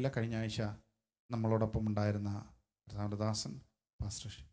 കഴിഞ്ഞ ആഴ്ച നമ്മളോടൊപ്പം ഉണ്ടായിരുന്ന കർത്താവിൻ്റെ ദാസൻ പാസ്റ്റർ ഷി-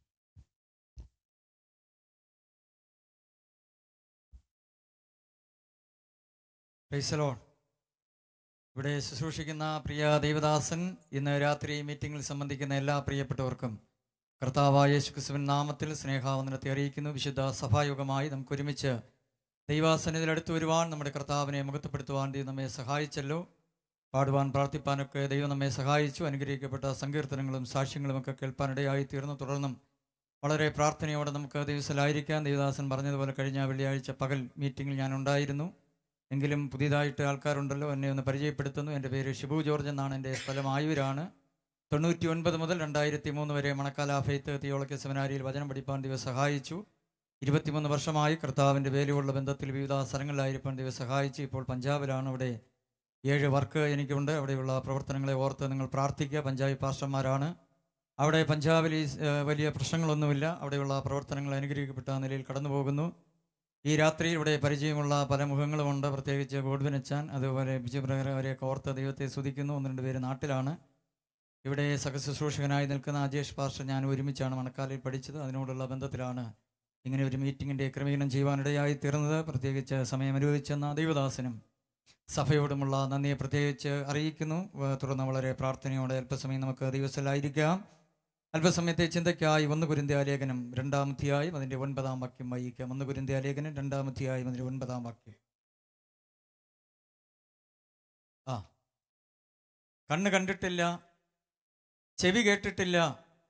പ്രൈസലോൺ ഇവിടെ ശുശ്രൂഷിക്കുന്ന പ്രിയ ദൈവദാസൻ ഇന്ന് രാത്രി മീറ്റിംഗിൽ സംബന്ധിക്കുന്ന എല്ലാ പ്രിയപ്പെട്ടവർക്കും കർത്താവായ യേശുക്രിസ്തുവിൻ നാമത്തിൽ സ്നേഹാവന്ദനത്തെ അറിയിക്കുന്നു വിശുദ്ധ സഭായുഗമായി നമുക്ക് ഒരുമിച്ച് ദൈവാസനത്തിൽ അടുത്ത് വരുവാൻ നമ്മുടെ കർത്താവിനെ മുഖത്തപ്പെടുത്തുവാൻ ദൈവം നമ്മെ സഹായിച്ചല്ലോ പാടുവാൻ പ്രാർത്ഥിപ്പാനൊക്കെ ദൈവം നമ്മെ സഹായിച്ചു അനുഗ്രഹിക്കപ്പെട്ട സങ്കീർത്തനങ്ങളും സാക്ഷ്യങ്ങളും ഒക്കെ കേൾപ്പാനിടയായി തീർന്നു തുടർന്നും വളരെ പ്രാർത്ഥനയോടെ നമുക്ക് ദിവസത്തിലായിരിക്കാം ദേവദാസൻ പറഞ്ഞതുപോലെ കഴിഞ്ഞ വെള്ളിയാഴ്ച പകൽ മീറ്റിംഗിൽ ഞാൻ ഉണ്ടായിരുന്നു എങ്കിലും പുതിയതായിട്ട് ആൾക്കാരുണ്ടല്ലോ എന്നെ ഒന്ന് പരിചയപ്പെടുത്തുന്നു എൻ്റെ പേര് ഷിബു ജോർജ് എന്നാണ് എൻ്റെ സ്ഥലം ആയൂരാണ് തൊണ്ണൂറ്റി ഒൻപത് മുതൽ രണ്ടായിരത്തി മൂന്ന് വരെ മണക്കാല ഫെയ്ത്ത് തിയോളജി സെമിനാരിയിൽ വചനം പഠിപ്പാൻ ദൈവം സഹായിച്ചു ഇരുപത്തിമൂന്ന് വർഷമായി കർത്താവിൻ്റെ വേലയുള്ള ബന്ധത്തിൽ വിവിധ സ്ഥലങ്ങളിലായിരിക്കാൻ ദൈവം സഹായിച്ചു ഇപ്പോൾ പഞ്ചാബിലാണ് അവിടെ ഏഴ് വർക്ക് എനിക്കുണ്ട് അവിടെയുള്ള പ്രവർത്തനങ്ങളെ ഓർത്ത് നിങ്ങൾ പ്രാർത്ഥിക്കുക പഞ്ചാബ് പാസ്റ്റർമാരാണ് അവിടെ പഞ്ചാബിൽ ഈ, ഏഹ്, വലിയ പ്രശ്നങ്ങളൊന്നുമില്ല അവിടെയുള്ള പ്രവർത്തനങ്ങൾ അനുഗ്രഹിക്കപ്പെട്ട നിലയിൽ കടന്നു പോകുന്നു ഈ രാത്രി ഇവിടെ പരിചയമുള്ള പല മുഖങ്ങളുമുണ്ട് പ്രത്യേകിച്ച് ഗോഡ്വിൻ അച്ചാൻ അതുപോലെ ബിജു ബ്രഹർ അവരെയൊക്കെ ഓർത്ത് ദൈവത്തെ സ്തുതിക്കുന്നു ഒന്ന് രണ്ട് പേര് നാട്ടിലാണ് ഇവിടെ സഹശുശ്രൂഷകനായി നിൽക്കുന്ന അജേഷ് പാസ്റ്റർ ഞാൻ ഒരുമിച്ചാണ് മണക്കാലിൽ പഠിച്ചത് അതിനോടുള്ള ബന്ധത്തിലാണ് ഇങ്ങനെ ഒരു മീറ്റിങ്ങിൻ്റെ ക്രമീകരണം ചെയ്യുവാനിടയായി തീർന്നത് പ്രത്യേകിച്ച് സമയം അനുവദിച്ചെന്ന ദൈവദാസനും സഭയോടുമുള്ള നന്ദിയെ പ്രത്യേകിച്ച് അറിയിക്കുന്നു വ- തുടർന്ന് വളരെ പ്രാർത്ഥനയോടെ അല്പസമയം നമുക്ക് ദിവസത്തിലായിരിക്കാം അല്പസമയത്തെ ചിന്തയ്ക്കായി ഒന്ന് കുരിന്ത്യ ലേഖനം രണ്ടാമധ്യായം അതിൻ്റെ ഒൻപതാം വാക്യം വായിക്കാം ഒന്ന് കുരിന്ത്യ ലേഖനം രണ്ടാമധ്യായം അതിൻ്റെ ഒൻപതാം വാക്യം ആ കണ്ണ് കണ്ടിട്ടില്ല ചെവി കേട്ടിട്ടില്ല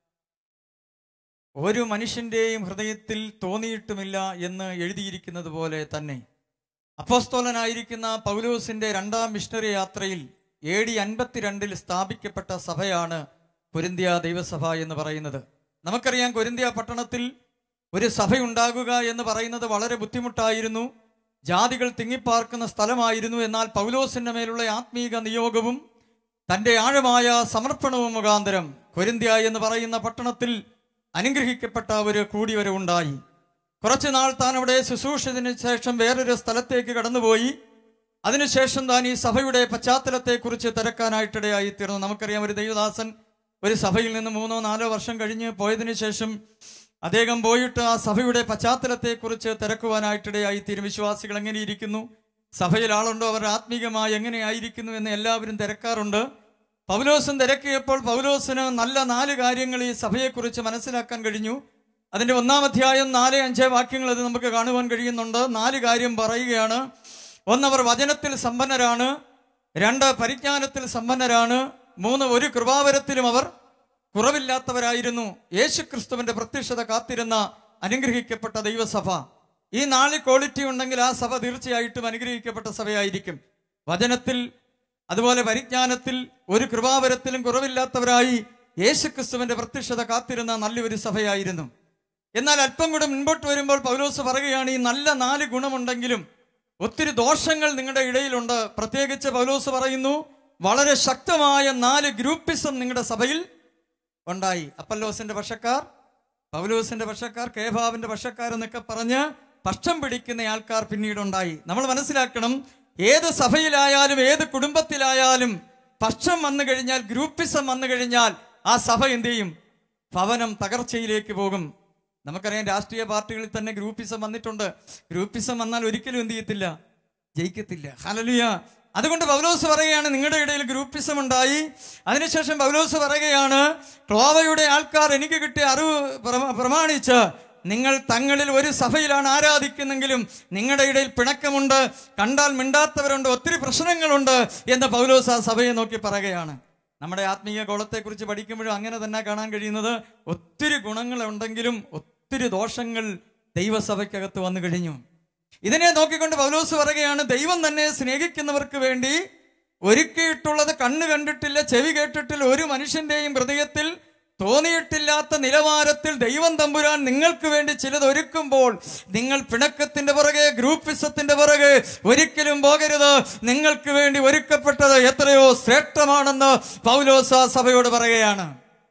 ഒരു മനുഷ്യന്റെയും ഹൃദയത്തിൽ തോന്നിയിട്ടുമില്ല എന്ന് എഴുതിയിരിക്കുന്നത് പോലെ തന്നെ അപ്പോസ്തോലനായിരിക്കുന്ന പൗലോസിന്റെ രണ്ടാം മിഷണറി യാത്രയിൽ എ ഡി അൻപത്തിരണ്ടിൽ സ്ഥാപിക്കപ്പെട്ട സഭയാണ് കൊരിന്ത്യ ദൈവസഭ എന്ന് പറയുന്നത് നമുക്കറിയാം കൊരിന്ത്യ പട്ടണത്തിൽ ഒരു സഭയുണ്ടാകുക എന്ന് പറയുന്നത് വളരെ ബുദ്ധിമുട്ടായിരുന്നു ജാതികൾ തിങ്ങിപ്പാർക്കുന്ന സ്ഥലമായിരുന്നു എന്നാൽ പൗലോസിന്റെ മേലുള്ള ആത്മീക നിയോഗവും തന്റെ ആഴമായ സമർപ്പണവും മുഖാന്തരം കൊരിന്ത്യ എന്ന് പറയുന്ന പട്ടണത്തിൽ അനുഗ്രഹിക്കപ്പെട്ട ഒരു കൂടിവരവുണ്ടായി കുറച്ചു നാൾ താൻ അവിടെ ശുശ്രൂഷത്തിന് ശേഷം വേറൊരു സ്ഥലത്തേക്ക് കടന്നുപോയി അതിനുശേഷം താൻ ഈ സഭയുടെ പശ്ചാത്തലത്തെക്കുറിച്ച് തിരക്കാനായിട്ടിടയായി തീർന്നു നമുക്കറിയാം ഒരു ദൈവദാസൻ ഒരു സഭയിൽ നിന്ന് മൂന്നോ നാലോ വർഷം കഴിഞ്ഞ് പോയതിനു ശേഷം അദ്ദേഹം പോയിട്ട് ആ സഭയുടെ പശ്ചാത്തലത്തെക്കുറിച്ച് തിരക്കുവാനായിട്ടിടയായി തീരും വിശ്വാസികൾ എങ്ങനെ ഇരിക്കുന്നു സഭയിൽ ആളുണ്ടോ അവർ ആത്മീകമായി എങ്ങനെയായിരിക്കുന്നു എന്ന് എല്ലാവരും തിരക്കാറുണ്ട് പൗലോസും തിരക്കിയപ്പോൾ പൗലോസിന് നല്ല നാല് കാര്യങ്ങൾ ഈ സഭയെക്കുറിച്ച് മനസ്സിലാക്കാൻ കഴിഞ്ഞു അതിന്റെ ഒന്നാം അധ്യായം നാല് അഞ്ച് വാക്യങ്ങൾ അത് നമുക്ക് കാണുവാൻ കഴിയുന്നുണ്ട് നാല് കാര്യം പറയുകയാണ് ഒന്നവർ വചനത്തിൽ സമ്പന്നരാണ് രണ്ട് പരിജ്ഞാനത്തിൽ സമ്പന്നരാണ് മൂന്ന് ഒരു കൃപാവരത്തിലും അവർ കുറവില്ലാത്തവരായിരുന്നു യേശു ക്രിസ്തുവിന്റെ പ്രത്യക്ഷത കാത്തിരുന്ന അനുഗ്രഹിക്കപ്പെട്ട ദൈവസഭ ഈ നാല് ക്വാളിറ്റി ഉണ്ടെങ്കിൽ ആ സഭ തീർച്ചയായിട്ടും അനുഗ്രഹിക്കപ്പെട്ട സഭയായിരിക്കും വചനത്തിൽ അതുപോലെ പരിജ്ഞാനത്തിൽ ഒരു കൃപാവരത്തിലും കുറവില്ലാത്തവരായി യേശു ക്രിസ്തുവിന്റെ പ്രത്യക്ഷത കാത്തിരുന്ന നല്ലൊരു സഭയായിരുന്നു എന്നാൽ അല്പം കൂടെ മുൻപോട്ട് വരുമ്പോൾ പൗലോസ് പറയുകയാണ് ഈ നല്ല നാല് ഗുണമുണ്ടെങ്കിലും ഒത്തിരി ദോഷങ്ങൾ നിങ്ങളുടെ ഇടയിലുണ്ട് പ്രത്യേകിച്ച് പൗലോസ് പറയുന്നു വളരെ ശക്തമായ നാല് ഗ്രൂപ്പിസം നിങ്ങളുടെ സഭയിൽ ഉണ്ടായി അപ്പല്ലോസിന്റെ പക്ഷക്കാർ പൗലോസിന്റെ പക്ഷക്കാർ കേഭാവിന്റെ പക്ഷക്കാർ എന്നൊക്കെ പറഞ്ഞ് പക്ഷം പിടിക്കുന്ന ആൾക്കാർ പിന്നീടുണ്ടായി നമ്മൾ മനസ്സിലാക്കണം ഏത് സഭയിലായാലും ഏത് കുടുംബത്തിലായാലും പക്ഷം വന്നു കഴിഞ്ഞാൽ ഗ്രൂപ്പിസം വന്നു കഴിഞ്ഞാൽ ആ സഭ എന്ത് ചെയ്യും ഭവനം തകർച്ചയിലേക്ക് പോകും നമുക്കറിയാം രാഷ്ട്രീയ പാർട്ടികളിൽ തന്നെ ഗ്രൂപ്പിസം വന്നിട്ടുണ്ട് ഗ്രൂപ്പിസം വന്നാൽ ഒരിക്കലും എന്ത് ചെയ്യത്തില്ല ജയിക്കത്തില്ല ഹലലിയ അതുകൊണ്ട് പൗലോസ് പറയുകയാണ് നിങ്ങളുടെ ഇടയിൽ ഗ്രൂപ്പിസം ഉണ്ടായി അതിനുശേഷം പൗലോസ് പറയുകയാണ് ക്ലോവയുടെ ആൾക്കാർ എനിക്ക് കിട്ടിയ അറിവ് പ്രമ- പ്രമാണിച്ച് നിങ്ങൾ തങ്ങളിൽ ഒരു സഭയിലാണ് ആരാധിക്കുന്നെങ്കിലും നിങ്ങളുടെ ഇടയിൽ പിണക്കമുണ്ട് കണ്ടാൽ മിണ്ടാത്തവരുണ്ട് ഒത്തിരി പ്രശ്നങ്ങളുണ്ട് എന്ന് പൗലോസ് ആ സഭയെ നോക്കി പറയുകയാണ് നമ്മുടെ ആത്മീയ ഗോളത്തെക്കുറിച്ച് പഠിക്കുമ്പോഴും അങ്ങനെ തന്നെ കാണാൻ കഴിയുന്നത് ഒത്തിരി ഗുണങ്ങളുണ്ടെങ്കിലും ഒത്തിരി ദോഷങ്ങൾ ദൈവസഭയ്ക്കകത്ത് വന്നു കഴിഞ്ഞു ഇതിനെ നോക്കിക്കൊണ്ട് പൗലോസ് പറയുകയാണ് ദൈവം തന്നെ സ്നേഹിക്കുന്നവർക്ക് വേണ്ടി ഒരുക്കിയിട്ടുള്ളത് കണ്ണ് കണ്ടിട്ടില്ല ചെവി കേട്ടിട്ടില്ല ഒരു മനുഷ്യന്റെയും ഹൃദയത്തിൽ തോന്നിയിട്ടില്ലാത്ത നിലവാരത്തിൽ ദൈവം തമ്പുരാൻ നിങ്ങൾക്ക് വേണ്ടി ചിലത് ഒരുക്കുമ്പോൾ നിങ്ങൾ പിണക്കത്തിന്റെ പുറകെ ഗ്രൂപ്പിസത്തിന്റെ പുറകെ ഒരിക്കലും പോകരുത് നിങ്ങൾക്ക് വേണ്ടി ഒരുക്കപ്പെട്ടത് എത്രയോ ശ്രേഷ്ഠമാണെന്ന് പൗലോസ സഭയോട് പറയുകയാണ്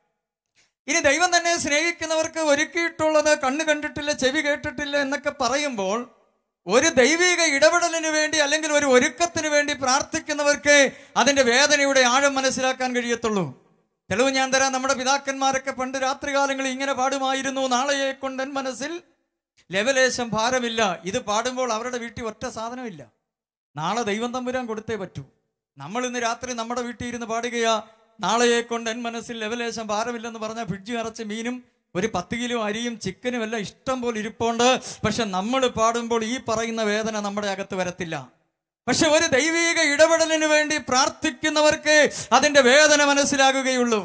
ഇനി ദൈവം തന്നെ സ്നേഹിക്കുന്നവർക്ക് ഒരുക്കിയിട്ടുള്ളത് കണ്ണ് കണ്ടിട്ടില്ല ചെവി കേട്ടിട്ടില്ല എന്നൊക്കെ പറയുമ്പോൾ ഒരു ദൈവിക ഇടപെടലിന് വേണ്ടി അല്ലെങ്കിൽ ഒരു ഒരുക്കത്തിന് വേണ്ടി പ്രാർത്ഥിക്കുന്നവർക്ക് അതിന്റെ വേദനയുടെ ആഴം മനസ്സിലാക്കാൻ കഴിയത്തുള്ളൂ തെളിവ് ഞാൻ തരാം നമ്മുടെ പിതാക്കന്മാരൊക്കെ പണ്ട് രാത്രികാലങ്ങളിൽ ഇങ്ങനെ പാടുമായിരുന്നു നാളെയെ കൊണ്ടൻ മനസ്സിൽ ലെവലേശം ഭാരമില്ല ഇത് പാടുമ്പോൾ അവരുടെ വീട്ടിൽ ഒറ്റ സാധനമില്ല നാളെ ദൈവം തമ്പുരാൻ കൊടുത്തേ പറ്റൂ നമ്മൾ ഇന്ന് രാത്രി നമ്മുടെ വീട്ടിൽ ഇരുന്ന് പാടുകയാ നാളെയെ കൊണ്ട് എൻ മനസ്സിൽ ലെവലേശം ഭാരമില്ലെന്ന് പറഞ്ഞാൽ ഫ്രിഡ്ജ് നിറച്ച് മീനും ഒരു പത്ത് കിലോ അരിയും ചിക്കനും എല്ലാം ഇഷ്ടം പോലെ ഇരിപ്പുണ്ട് പക്ഷെ നമ്മൾ പാടുമ്പോൾ ഈ പറയുന്ന വേദന നമ്മുടെ അകത്ത് വരത്തില്ല പക്ഷെ ഒരു ദൈവീക ഇടപെടലിന് വേണ്ടി പ്രാർത്ഥിക്കുന്നവർക്ക് അതിന്റെ വേദന മനസ്സിലാകുകയുള്ളൂ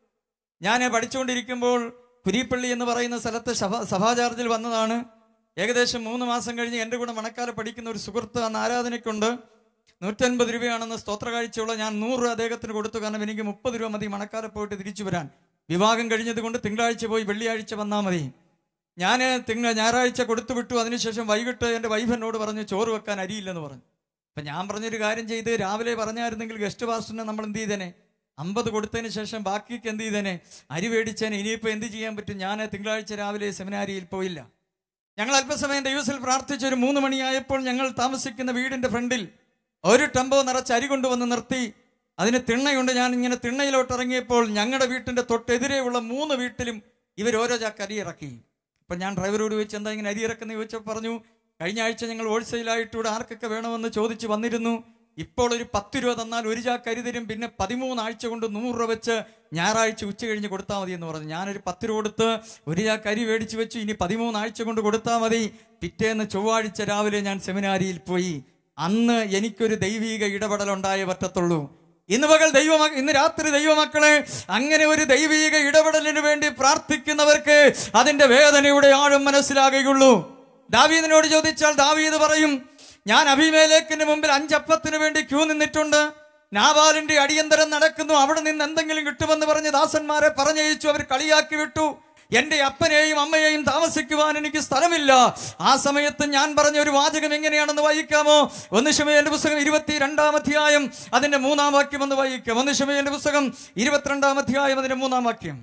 ഞാൻ പഠിച്ചുകൊണ്ടിരിക്കുമ്പോൾ കുരിപ്പള്ളി എന്ന് പറയുന്ന സ്ഥലത്ത് സഭ സഭാചാർജിൽ വന്നതാണ് ഏകദേശം മൂന്ന് മാസം കഴിഞ്ഞ് എൻ്റെ കൂടെ മണക്കാല പഠിക്കുന്ന ഒരു സുഹൃത്ത് അന്ന് ആരാധനയ്ക്കുണ്ട് നൂറ്റൻപത് രൂപയാണെന്ന് സ്തോത്ര കാഴ്ചയുള്ള ഞാൻ നൂറ് രൂപ അദ്ദേഹത്തിന് കൊടുത്തു കാരണം എനിക്ക് മുപ്പത് രൂപ മതി മണക്കാല പോയിട്ട് തിരിച്ചു വരാൻ വിവാഹം കഴിഞ്ഞത് കൊണ്ട് തിങ്കളാഴ്ച പോയി വെള്ളിയാഴ്ച വന്നാൽ മതി ഞാൻ തിങ്കൾ ഞായറാഴ്ച കൊടുത്തു വിട്ടു അതിനുശേഷം വൈകിട്ട് എൻ്റെ വൈഫ് എന്നോട് പറഞ്ഞു ചോറ് വെക്കാൻ അരിയില്ലെന്ന് പറഞ്ഞു അപ്പം ഞാൻ പറഞ്ഞൊരു കാര്യം ചെയ്ത് രാവിലെ പറഞ്ഞായിരുന്നെങ്കിൽ ഗസ്റ്റ് പാസ്റ്ററിനെ നമ്മൾ എന്ത് ചെയ്തേനെ അമ്പത് കൊടുത്തതിന് ശേഷം ബാക്കിക്ക് എന്ത് ചെയ്തേനെ അരി മേടിച്ചേനെ ഇനിയിപ്പോൾ എന്ത് ചെയ്യാൻ പറ്റും ഞാൻ തിങ്കളാഴ്ച രാവിലെ സെമിനാരിയിൽ പോയില്ല ഞങ്ങൾ അല്പസമയം ദൈവത്തിൽ പ്രാർത്ഥിച്ച് ഒരു മൂന്ന് മണിയായപ്പോൾ ഞങ്ങൾ താമസിക്കുന്ന വീടിന്റെ ഫ്രണ്ടിൽ ഒരു ടെമ്പോ നിറച്ച് അരി കൊണ്ടുവന്ന് നിർത്തി അതിന് തിണ്ണയുണ്ട് ഞാൻ ഇങ്ങനെ തിണ്ണയിലോട്ട് ഇറങ്ങിയപ്പോൾ ഞങ്ങളുടെ വീട്ടിന്റെ തൊട്ടെതിരെയുള്ള മൂന്ന് വീട്ടിലും ഇവർ ഓരോ ചാക്ക് അരി ഇറക്കി അപ്പൊ ഞാൻ ഡ്രൈവറോട് ചോദിച്ചു എന്താ ഇങ്ങനെ അരി ഇറക്കുന്ന ചോദിച്ചപ്പോൾ പറഞ്ഞു കഴിഞ്ഞ ആഴ്ച ഞങ്ങൾ ഹോൾസെയിലായിട്ട് ഇവിടെ ആർക്കൊക്കെ വേണമെന്ന് ചോദിച്ച് വന്നിരുന്നു ഇപ്പോൾ ഒരു പത്ത് രൂപ തന്നാൽ ഒരു ചാക്ക് അരി തരും പിന്നെ പതിമൂന്ന് ആഴ്ച കൊണ്ട് നൂറ് രൂപ വെച്ച് ഞായറാഴ്ച ഉച്ച കഴിഞ്ഞ് കൊടുത്താൽ മതി എന്ന് പറഞ്ഞു ഞാനൊരു പത്ത് രൂപ കൊടുത്ത് ഒരു ചാക്ക് അരി മേടിച്ച് വെച്ചു ഇനി പതിമൂന്ന് ആഴ്ച കൊണ്ട് കൊടുത്താൽ മതി പിറ്റേന്ന് ചൊവ്വാഴ്ച രാവിലെ ഞാൻ സെമിനാരിയിൽ പോയി അന്ന് എനിക്കൊരു ദൈവീക ഇടപെടൽ ഉണ്ടായേ പറ്റത്തുള്ളൂ ഇന്ന് പകൽ ദൈവമ ഇന്ന് രാത്രി ദൈവമക്കളെ അങ്ങനെ ഒരു ദൈവീക ഇടപെടലിന് വേണ്ടി പ്രാർത്ഥിക്കുന്നവർക്ക് അതിന്റെ വേദനയുടെ ആഴം മനസ്സിലാകുകയുള്ളൂ ദാവീദിനോട് ചോദിച്ചാൽ ദാവീദ് പറയും ഞാൻ അഭിമേലേക്കിന് മുമ്പിൽ അഞ്ചപ്പത്തിന് വേണ്ടി ക്യൂ നിന്നിട്ടുണ്ട് നാവാലിന്റെ അടിയന്തരം നടക്കുന്നു അവിടെ നിന്ന് എന്തെങ്കിലും കിട്ടുമെന്ന് പറഞ്ഞ് ദാസന്മാരെ പറഞ്ഞയച്ചു അവർ കളിയാക്കി വിട്ടു എന്റെ അപ്പനെയും അമ്മയെയും താമസിക്കുവാൻ എനിക്ക് സ്ഥലമില്ല ആ സമയത്ത് ഞാൻ പറഞ്ഞ ഒരു വാചകം എങ്ങനെയാണെന്ന് വായിക്കാമോ ഒന്ന് ശമയന്റെ പുസ്തകം ഇരുപത്തി രണ്ടാം അധ്യായം അതിന്റെ മൂന്നാം വാക്യം ഒന്ന് വായിക്കാം ഒന്ന് ശമയന്റെ പുസ്തകം ഇരുപത്തിരണ്ടാം അധ്യായം അതിന്റെ മൂന്നാം വാക്യം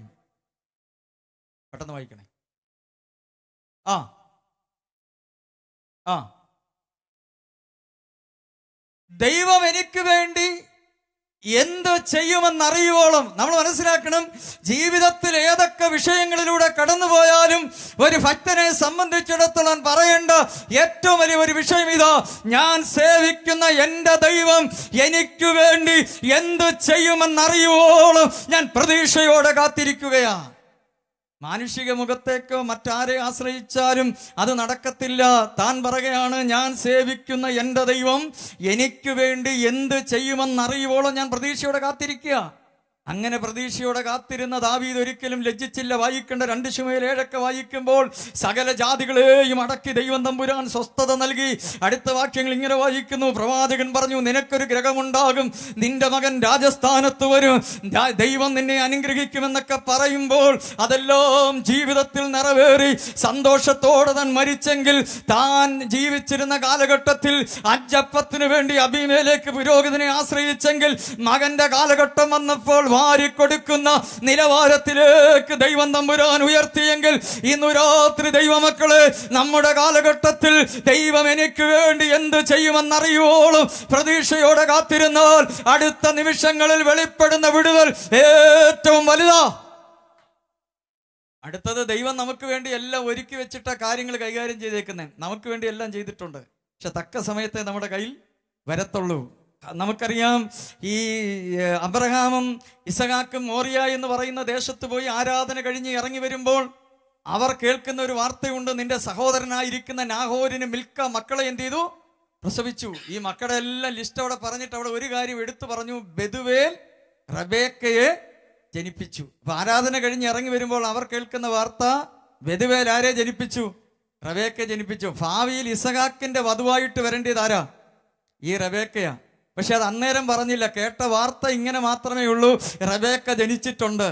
പെട്ടെന്ന് വായിക്കണേ ആ ആ ദൈവം എനിക്ക് വേണ്ടി എന്ത് ചെയ്യുമെന്നറിയുവോളം നമ്മൾ മനസ്സിലാക്കണം ജീവിതത്തിൽ ഏതൊക്കെ വിഷയങ്ങളിലൂടെ കടന്നുപോയാലും ഒരു ഭക്തനെ സംബന്ധിച്ചിടത്തോളം പറയേണ്ട ഏറ്റവും വലിയ ഒരു വിഷയം ഇതാ ഞാൻ സേവിക്കുന്ന എൻ്റെ ദൈവം എനിക്ക് വേണ്ടി എന്ത് ചെയ്യുമെന്നറിയുവോളം ഞാൻ പ്രതീക്ഷയോടെ കാത്തിരിക്കുകയാണ് മാനുഷിക മുഖത്തേക്കോ മറ്റാരെ ആശ്രയിച്ചാലും അത് നടക്കത്തില്ല താൻ പറയുകയാണ് ഞാൻ സേവിക്കുന്ന എൻ്റെ ദൈവം എനിക്ക് വേണ്ടി എന്ത് ചെയ്യുമെന്നറിയുവോളം ഞാൻ പ്രതീക്ഷയോടെ കാത്തിരിക്കുക അങ്ങനെ പ്രതീക്ഷയോടെ കാത്തിരുന്ന ദാവീദ് ഒരിക്കലും ലജ്ജിച്ചില്ല വായിക്കേണ്ട രണ്ട് ശുമയിൽ ഏഴൊക്കെ വായിക്കുമ്പോൾ സകല ജാതികളെയും അടക്കി ദൈവം തമ്പുരാൻ സ്വസ്ഥത നൽകി അടുത്ത വാക്യങ്ങൾ ഇങ്ങനെ വായിക്കുന്നു പ്രവാചകൻ പറഞ്ഞു നിനക്കൊരു ഗ്രഹമുണ്ടാകും നിന്റെ മകൻ രാജസ്ഥാനത്ത് വരും ദാ- ദൈവം നിന്നെ അനുഗ്രഹിക്കുമെന്നൊക്കെ പറയുമ്പോൾ അതെല്ലാം ജീവിതത്തിൽ നിറവേറി സന്തോഷത്തോടെ താൻ മരിച്ചെങ്കിൽ താൻ ജീവിച്ചിരുന്ന കാലഘട്ടത്തിൽ അഞ്ചപ്പത്തിന് വേണ്ടി അഭിമേലേക്ക് പുരോഹിതനെ ആശ്രയിച്ചെങ്കിൽ മകന്റെ കാലഘട്ടം വന്നപ്പോൾ വാരിക്കൊടുക്കുന്ന നിലവാരത്തിലേക്ക് ദൈവം തമ്പുരാൻ ഉയർത്തിയെങ്കിൽ ഇന്നു രാത്രി ദൈവമക്കളെ നമ്മുടെ കാലഘട്ടത്തിൽ ദൈവം എനിക്ക് വേണ്ടി എന്ത് ചെയ്യുമെന്നറിയുവോളും പ്രതീക്ഷയോടെ കാത്തിരുന്നാൽ അടുത്ത നിമിഷങ്ങളിൽ വെളിപ്പെടുന്ന വിടുതൽ ഏറ്റവും വലുതാ അടുത്തത് ദൈവം നമുക്ക് വേണ്ടി എല്ലാം ഒരുക്കി വെച്ചിട്ട കാര്യങ്ങൾ കൈകാര്യം ചെയ്തേക്കുന്നത് നമുക്ക് വേണ്ടി എല്ലാം ചെയ്തിട്ടുണ്ട് പക്ഷെ തക്ക സമയത്തെ നമ്മുടെ കയ്യിൽ വരത്തുള്ളൂ നമുക്കറിയാം ഈ ഏർ, അബ്രഹാമും ഇസഹാക്കും മോറിയ എന്ന് പറയുന്ന ദേശത്ത് പോയി ആരാധന കഴിഞ്ഞ് ഇറങ്ങി വരുമ്പോൾ അവർ കേൾക്കുന്ന ഒരു വാർത്തയുണ്ട് നിന്റെ സഹോദരനായിരിക്കുന്ന നാഹോരിന് മിൽക്ക മക്കളെ എന്ത് ചെയ്തു പ്രസവിച്ചു ഈ മക്കളുടെ എല്ലാം ലിസ്റ്റ് അവിടെ പറഞ്ഞിട്ട് അവിടെ ഒരു കാര്യം എടുത്തു പറഞ്ഞു ബെതുവേൽ റബേക്കയെ ജനിപ്പിച്ചു അപ്പൊ ആരാധന കഴിഞ്ഞ് ഇറങ്ങി വരുമ്പോൾ അവർ കേൾക്കുന്ന വാർത്ത ബെതുവേൽ ആരെ ജനിപ്പിച്ചു റബേക്ക ജനിപ്പിച്ചു ഭാവിയിൽ ഇസഹാക്കിന്റെ വധുവായിട്ട് വരേണ്ടത് ആരാ ഈ റബേക്കയാ പക്ഷെ അത് അന്നേരം പറഞ്ഞില്ല കേട്ട വാർത്ത ഇങ്ങനെ മാത്രമേ ഉള്ളൂ റബേക്ക ജനിച്ചിട്ടുണ്ട്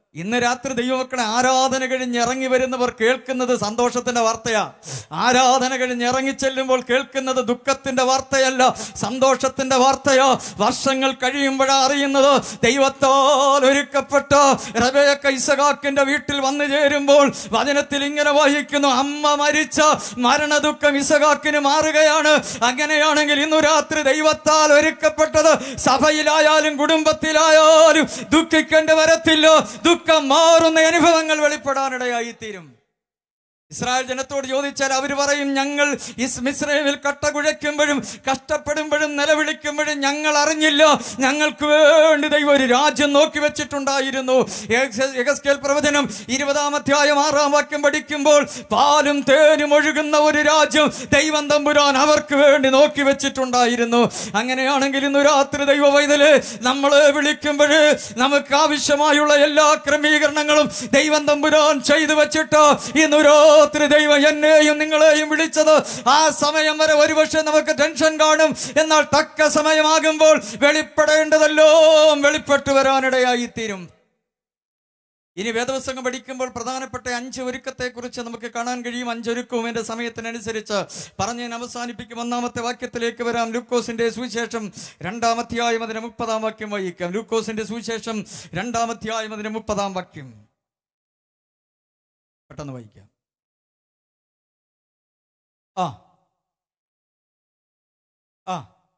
ഇന്ന് രാത്രി ദൈവമക്കളെ ആരാധന കഴിഞ്ഞ് ഇറങ്ങി വരുന്നവർ കേൾക്കുന്നത് സന്തോഷത്തിന്റെ വാർത്തയാ ആരാധന കഴിഞ്ഞ് ഇറങ്ങി ചെല്ലുമ്പോൾ കേൾക്കുന്നത് ദുഃഖത്തിന്റെ വാർത്തയല്ല സന്തോഷത്തിന്റെ വാർത്തയാ വർഷങ്ങൾ കഴിയുമ്പോഴാ അറിയുന്നത് ദൈവത്താൽ ഒരുക്കപ്പെട്ട റബേക്ക ഇസഹാക്കിന്റെ വീട്ടിൽ വന്നു ചേരുമ്പോൾ വചനത്തിൽ ഇങ്ങനെ വായിക്കുന്നു അമ്മ മരിച്ച മരണദുഃഖം ഇസഹാക്കിന് മാറുകയാണ് അങ്ങനെയാണെങ്കിൽ ഇന്നു രാത്രി ദൈവത്താൽ ഒരുക്കപ്പെട്ടത് സഭയിലായാലും കുടുംബത്തിലായാലും ദുഃഖിക്കേണ്ടി വരത്തില്ല ദുഃഖം മാറുന്ന അനുഭവങ്ങൾ വെളിപ്പെടാനിടയായി തീരും ഇസ്രായേൽ ജനത്തോട് ചോദിച്ചാൽ അവർ പറയും ഞങ്ങൾ ഇസ് മിസ്രൈമിൽ കട്ട കുഴയ്ക്കുമ്പോഴും കഷ്ടപ്പെടുമ്പോഴും നിലവിളിക്കുമ്പോഴും ഞങ്ങൾ അറിഞ്ഞില്ല ഞങ്ങൾക്ക് വേണ്ടി ദൈവം ഒരു രാജ്യം നോക്കി വെച്ചിട്ടുണ്ടായിരുന്നു യഗസ്കേൽ പ്രവചനം ഇരുപതാം അധ്യായം ആറാം വാക്യം പഠിക്കുമ്പോൾ പാലും തേനും ഒഴുകുന്ന ഒരു രാജ്യം ദൈവം തമ്പുരാൻ അവർക്ക് വേണ്ടി നോക്കി വെച്ചിട്ടുണ്ടായിരുന്നു അങ്ങനെയാണെങ്കിൽ ഇന്ന് രാത്രി ദൈവ വൈതല് നമ്മളെ വിളിക്കുമ്പോൾ നമുക്ക് ആവശ്യമായുള്ള എല്ലാ ക്രമീകരണങ്ങളും ദൈവം തമ്പുരാൻ ചെയ്തു വെച്ചിട്ട് ഇന്ന് രാത്രി ദൈവം എന്നെയും നിങ്ങളെയും വിളിച്ചത് ആ സമയം വരെ ഒരുപക്ഷെ നമുക്ക് ടെൻഷൻ കാണും എന്നാൽ തക്ക സമയമാകുമ്പോൾ വെളിപ്പെടേണ്ടതെല്ലാം വെളിപ്പെട്ടു വരാനിടയായി തീരും ഇനി വേദപുസ്തകം പഠിക്കുമ്പോൾ പ്രധാനപ്പെട്ട അഞ്ച് ഒരുക്കത്തെക്കുറിച്ച് നമുക്ക് കാണാൻ കഴിയും അഞ്ചൊരുക്കവും എന്റെ സമയത്തിനനുസരിച്ച് പറഞ്ഞ് ഞാൻ അവസാനിപ്പിക്കും ഒന്നാമത്തെ വാക്യത്തിലേക്ക് വരാം ലൂക്കോസിന്റെ സുവിശേഷം രണ്ടാമധ്യായം അതിന്റെ മുപ്പതാം വാക്യം വായിക്കാം ലൂക്കോസിന്റെ സുവിശേഷം രണ്ടാമധ്യായം അതിന്റെ മുപ്പതാം വാക്യം പെട്ടെന്ന് വായിക്കാം ആ ആ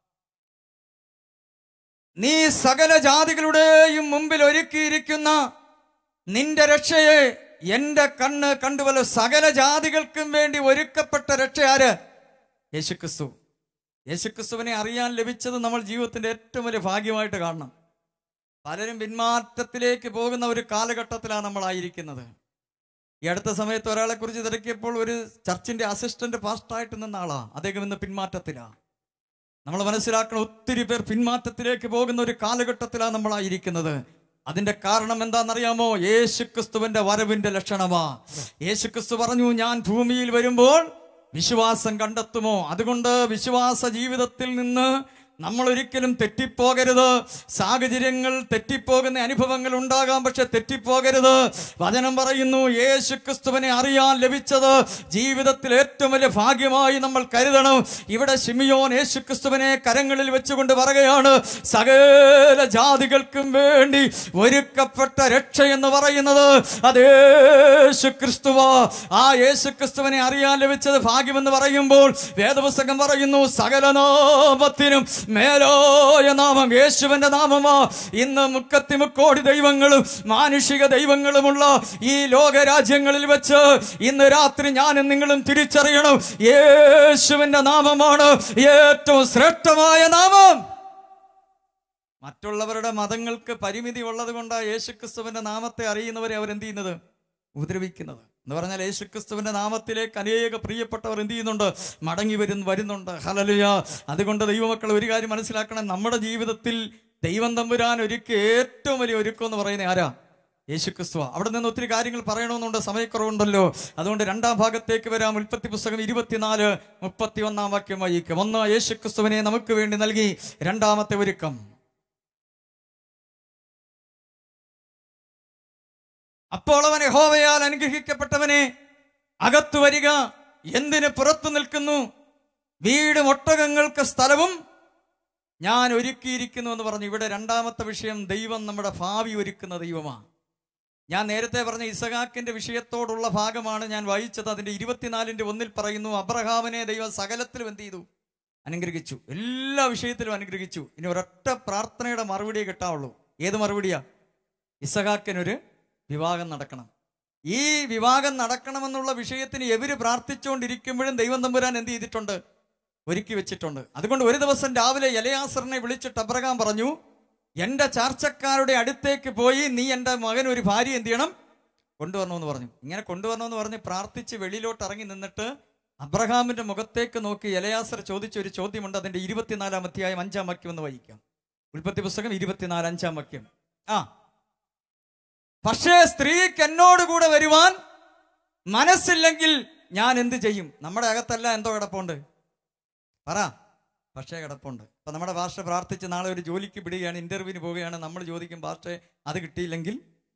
നീ സകല ജാതികളുടെയും മുമ്പിൽ ഒരുക്കിയിരിക്കുന്ന നിന്റെ രക്ഷയെ എന്റെ കണ്ണ് കണ്ടുവല്ലോ സകല ജാതികൾക്കും വേണ്ടി ഒരുക്കപ്പെട്ട രക്ഷ ആര് യേശുക്രിസ്തു യേശുക്രിസ്തുവിനെ അറിയാൻ ലഭിച്ചത് നമ്മൾ ജീവിതത്തിന്റെ ഏറ്റവും വലിയ ഭാഗ്യമായിട്ട് കാണണം പലരും പിന്മാറ്റത്തിലേക്ക് പോകുന്ന ഒരു കാലഘട്ടത്തിലാണ് നമ്മളായിരിക്കുന്നത് ഈ അടുത്ത സമയത്ത് ഒരാളെ കുറിച്ച് തിരക്കിയപ്പോൾ ഒരു ചർച്ചിന്റെ അസിസ്റ്റന്റ് പാസ്റ്റായിട്ട് നിന്ന ആളാ അദ്ദേഹം ഇന്ന് പിന്മാറ്റത്തിലാ നമ്മൾ മനസ്സിലാക്കണം ഒത്തിരി പേർ പിന്മാറ്റത്തിലേക്ക് പോകുന്ന ഒരു കാലഘട്ടത്തിലാണ് നമ്മളായിരിക്കുന്നത് അതിന്റെ കാരണം എന്താണെന്നറിയാമോ യേശുക്രിസ്തുവിന്റെ വരവിന്റെ ലക്ഷണമാ യേശുക്രിസ്തു പറഞ്ഞു ഞാൻ ഭൂമിയിൽ വരുമ്പോൾ വിശ്വാസം കണ്ടെത്തുമോ അതുകൊണ്ട് വിശ്വാസ ജീവിതത്തിൽ നിന്ന് നമ്മൾ ഒരിക്കലും തെറ്റിപ്പോകരുത് സാഹചര്യങ്ങൾ തെറ്റിപ്പോകുന്ന അനുഭവങ്ങൾ ഉണ്ടാകാം പക്ഷെ തെറ്റിപ്പോകരുത് വചനം പറയുന്നു യേശു ക്രിസ്തുവിനെ അറിയാൻ ലഭിച്ചത് ജീവിതത്തിൽ ഏറ്റവും വലിയ ഭാഗ്യമായി നമ്മൾ കരുതണം ഇവിടെ ശിമിയോൻ യേശു ക്രിസ്തുവിനെ കരങ്ങളിൽ വെച്ചുകൊണ്ട് പറയുകയാണ് സകല ജാതികൾക്കും വേണ്ടി ഒരുക്കപ്പെട്ട രക്ഷ എന്ന് പറയുന്നത് അത് യേശു ക്രിസ്തുവാ ആ യേശു ക്രിസ്തുവിനെ അറിയാൻ ലഭിച്ചത് ഭാഗ്യമെന്ന് പറയുമ്പോൾ വേദപുസ്തകം പറയുന്നു സകല നാമത്തിനും മേലോയ നാമം യേശുവിന്റെ നാമമാ ഇന്ന് മുക്കത്തി മുക്കോടി ദൈവങ്ങളും മാനുഷിക ദൈവങ്ങളുമുള്ള ഈ ലോക രാജ്യങ്ങളിൽ വെച്ച് ഇന്ന് രാത്രി ഞാനും നിങ്ങളും തിരിച്ചറിയണം യേശുവിന്റെ നാമമാണ് ഏറ്റവും ശ്രേഷ്ഠമായ നാമം മറ്റുള്ളവരുടെ മതങ്ങൾക്ക് പരിമിതി ഉള്ളത് കൊണ്ടാണ് യേശുക്രിസ്തുവിന്റെ നാമത്തെ അറിയുന്നവരെ അവർ എന്ത് ചെയ്യുന്നത് ഉപദ്രവിക്കുന്നത് എന്ന് പറഞ്ഞാൽ യേശുക്രിസ്തുവിന്റെ നാമത്തിലേക്ക് അനേക പ്രിയപ്പെട്ടവർ എന്ത് ചെയ്യുന്നുണ്ട് മടങ്ങി വരുന്നു വരുന്നുണ്ട് ഹലലുയ അതുകൊണ്ട് ദൈവമക്കൾ ഒരു കാര്യം മനസ്സിലാക്കണം നമ്മുടെ ജീവിതത്തിൽ ദൈവം തമ്പുരാൻ ഒരുക്കി ഏറ്റവും വലിയ ഒരുക്കം എന്ന് പറയുന്നത് ആരാ യേശുക്രിസ്തു അവിടെ നിന്ന് ഒത്തിരി കാര്യങ്ങൾ പറയണമെന്നുണ്ട് സമയക്കുറവുണ്ടല്ലോ അതുകൊണ്ട് രണ്ടാം ഭാഗത്തേക്ക് വരാം ഉൽപ്പത്തി പുസ്തകം ഇരുപത്തിനാല് മുപ്പത്തി ഒന്നാം വാക്യം വായിക്കും ഒന്ന് യേശുക്രിസ്തുവിനെ നമുക്ക് വേണ്ടി നൽകി രണ്ടാമത്തെ ഒരുക്കം അപ്പോൾ അവൻ യഹോവയാൽ അനുഗ്രഹിക്കപ്പെട്ടവനെ അകത്തു വരിക എന്തിന് പുറത്തു നിൽക്കുന്നു വീടും ഒട്ടകങ്ങൾക്ക് സ്ഥലവും ഞാൻ ഒരുക്കിയിരിക്കുന്നു എന്ന് പറഞ്ഞു ഇവിടെ രണ്ടാമത്തെ വിഷയം ദൈവം നമ്മുടെ ഭാവി ഒരുക്കുന്ന ദൈവമാണ് ഞാൻ നേരത്തെ പറഞ്ഞ ഇസഹാക്കിന്റെ വിഷയത്തോടുള്ള ഭാഗമാണ് ഞാൻ വായിച്ചത് അതിന്റെ ഇരുപത്തിനാലിന്റെ ഒന്നിൽ പറയുന്നു അബ്രഹാമിനെ ദൈവം സകലത്തിലും എന്ത് ചെയ്തു അനുഗ്രഹിച്ചു എല്ലാ വിഷയത്തിലും അനുഗ്രഹിച്ചു ഇനി ഒരൊറ്റ പ്രാർത്ഥനയുടെ മറുപടിയെ കിട്ടാവുള്ളൂ ഏത് മറുപടിയാ ഇസഹാക്കിനൊരു വിവാഹം നടക്കണം ഈ വിവാഹം നടക്കണമെന്നുള്ള വിഷയത്തിന് എവര് പ്രാർത്ഥിച്ചുകൊണ്ടിരിക്കുമ്പോഴും ദൈവം തമ്പുരാൻ എന്ത് ചെയ്തിട്ടുണ്ട് ഒരുക്കി വെച്ചിട്ടുണ്ട് അതുകൊണ്ട് ഒരു ദിവസം രാവിലെ എലയാസറിനെ വിളിച്ചിട്ട് അബ്രഹാം പറഞ്ഞു എന്റെ ചാർച്ചക്കാരുടെ അടുത്തേക്ക് പോയി നീ എൻ്റെ മകൻ ഒരു ഭാര്യ എന്ത് ചെയ്യണം കൊണ്ടുവരണമെന്ന് പറഞ്ഞു ഇങ്ങനെ കൊണ്ടുവരണമെന്ന് പറഞ്ഞ് പ്രാർത്ഥിച്ച് വെളിയിലോട്ട് ഇറങ്ങി നിന്നിട്ട് അബ്രഹാമിന്റെ മുഖത്തേക്ക് നോക്കി എലയാസർ ചോദിച്ച ഒരു ചോദ്യമുണ്ട് അതിന്റെ ഇരുപത്തിനാലാം അധ്യായം അഞ്ചാം വാക്യം എന്ന് വായിക്കാം ഉൽപ്പത്തി പുസ്തകം ഇരുപത്തിനാല് അഞ്ചാം വാക്യം ആ പക്ഷേ സ്ത്രീക്ക് എന്നോട് കൂടെ വരുവാൻ മനസ്സില്ലെങ്കിൽ ഞാൻ എന്ത് ചെയ്യും നമ്മുടെ അകത്തല്ല എന്തോ കിടപ്പുണ്ട് പറ പക്ഷേ കിടപ്പുണ്ട് അപ്പൊ നമ്മുടെ ഭാഷ പ്രാർത്ഥിച്ച് നാളെ ഒരു ജോലിക്ക് വിടുകയാണ് ഇന്റർവ്യൂവിന് പോവുകയാണ് നമ്മൾ ചോദിക്കും ഭാഷ അത് കിട്ടിയില്ലെങ്കിൽ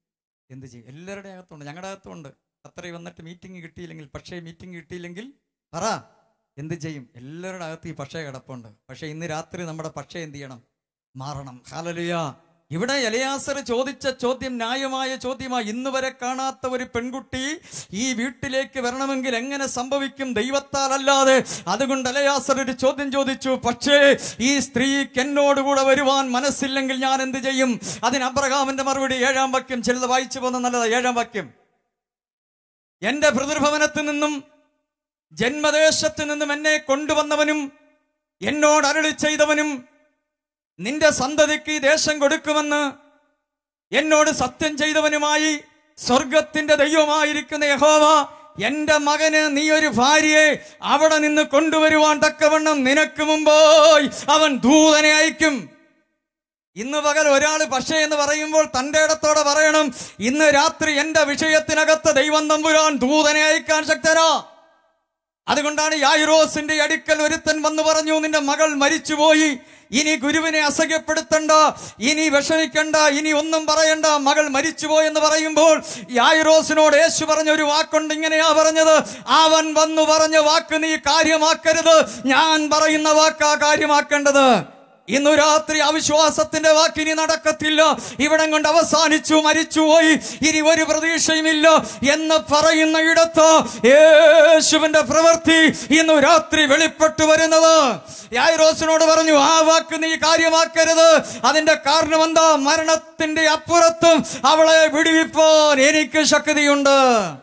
എന്ത് ചെയ്യും എല്ലാവരുടെ അകത്തുണ്ട് ഞങ്ങളുടെ അകത്തുണ്ട് അത്രയും വന്നിട്ട് മീറ്റിംഗ് കിട്ടിയില്ലെങ്കിൽ പക്ഷേ മീറ്റിംഗ് കിട്ടിയില്ലെങ്കിൽ പറ എന്ത് ചെയ്യും എല്ലാവരുടെ അകത്ത് ഈ പക്ഷേ കിടപ്പുണ്ട് പക്ഷേ ഇന്ന് രാത്രി നമ്മുടെ പക്ഷേ എന്ത് ചെയ്യണം മാറണം ഹാലലുയ ഇവിടെ എലയാസർ ചോദിച്ച ചോദ്യം ന്യായമായ ചോദ്യമായി ഇന്ന് വരെ കാണാത്ത ഒരു പെൺകുട്ടി ഈ വീട്ടിലേക്ക് വരണമെങ്കിൽ എങ്ങനെ സംഭവിക്കും ദൈവത്താൽ അല്ലാതെ അതുകൊണ്ട് എലയാസർ ഒരു ചോദ്യം ചോദിച്ചു പക്ഷേ ഈ സ്ത്രീക്ക് എന്നോടുകൂടെ വരുവാൻ മനസ്സില്ലെങ്കിൽ ഞാൻ എന്ത് ചെയ്യും അതിന് അബ്രഹാമിന്റെ മറുപടി ഏഴാം വാക്യം ചിലത് വായിച്ചു പോകുന്ന നല്ലതാ ഏഴാം വാക്യം എന്റെ പിതൃഭവനത്തിൽ നിന്നും ജന്മദേശത്ത് നിന്നും എന്നെ കൊണ്ടുവന്നവനും എന്നോട് അരുളി ചെയ്തവനും നിന്റെ സന്തതിക്ക് ഈ ദേശം കൊടുക്കുമെന്ന് എന്നോട് സത്യം ചെയ്തവനുമായി സ്വർഗത്തിന്റെ ദൈവമായിരിക്കുന്ന യഹോവ എന്റെ മകന് നീ ഒരു ഭാര്യയെ അവിടെ നിന്ന് കൊണ്ടുവരുവാൻ തക്കവണ്ണം നിനക്ക് മുമ്പോയി അവൻ ദൂതനെ അയക്കും ഇന്ന് പകൽ ഒരാൾ പക്ഷേ എന്ന് പറയുമ്പോൾ തന്റെ ഇടത്തോടെ പറയണം ഇന്ന് രാത്രി എന്റെ വിഷയത്തിനകത്ത് ദൈവം തമ്പുരാൻ ദൂതനെ അയക്കാൻ ശക്തനാ അതുകൊണ്ടാണ് യായിറോസിന്റെ അടുക്കൽ ഒരുത്തൻ വന്നു പറഞ്ഞു നിന്റെ മകൾ മരിച്ചുപോയി ഇനി ഗുരുവിനെ അസഹ്യപ്പെടുത്തണ്ട ഇനി വിഷമിക്കണ്ട ഇനി ഒന്നും പറയണ്ട മകൾ മരിച്ചുപോയി എന്ന് പറയുമ്പോൾ യായിറോസിനോട് യേശു പറഞ്ഞ ഒരു വാക്കുണ്ട് ഇങ്ങനെയാ പറഞ്ഞത് അവൻ വന്നു പറഞ്ഞ വാക്ക് നീ കാര്യമാക്കരുത് ഞാൻ പറയുന്ന വാക്കാ കാര്യമാക്കേണ്ടത് ഇന്നു രാത്രി അവിശ്വാസത്തിന്റെ വാക്കിനി നടക്കത്തില്ല ഇവിടം കൊണ്ട് അവസാനിച്ചു മരിച്ചുപോയി ഇനി ഒരു പ്രതീക്ഷയുമില്ല എന്ന് പറയുന്ന ഇടത്ത് യേശുവിന്റെ പ്രവൃത്തി ഇന്നു രാത്രി വെളിപ്പെട്ടു വരുന്നത് യായിറോസിനോട് പറഞ്ഞു ആ വാക്ക് നീ കാര്യമാക്കരുത് അതിന്റെ കാരണം എന്താ മരണത്തിന്റെ അപ്പുറത്തും അവളെ വിടുവിപ്പാൻ എനിക്ക് ശക്തിയുണ്ട്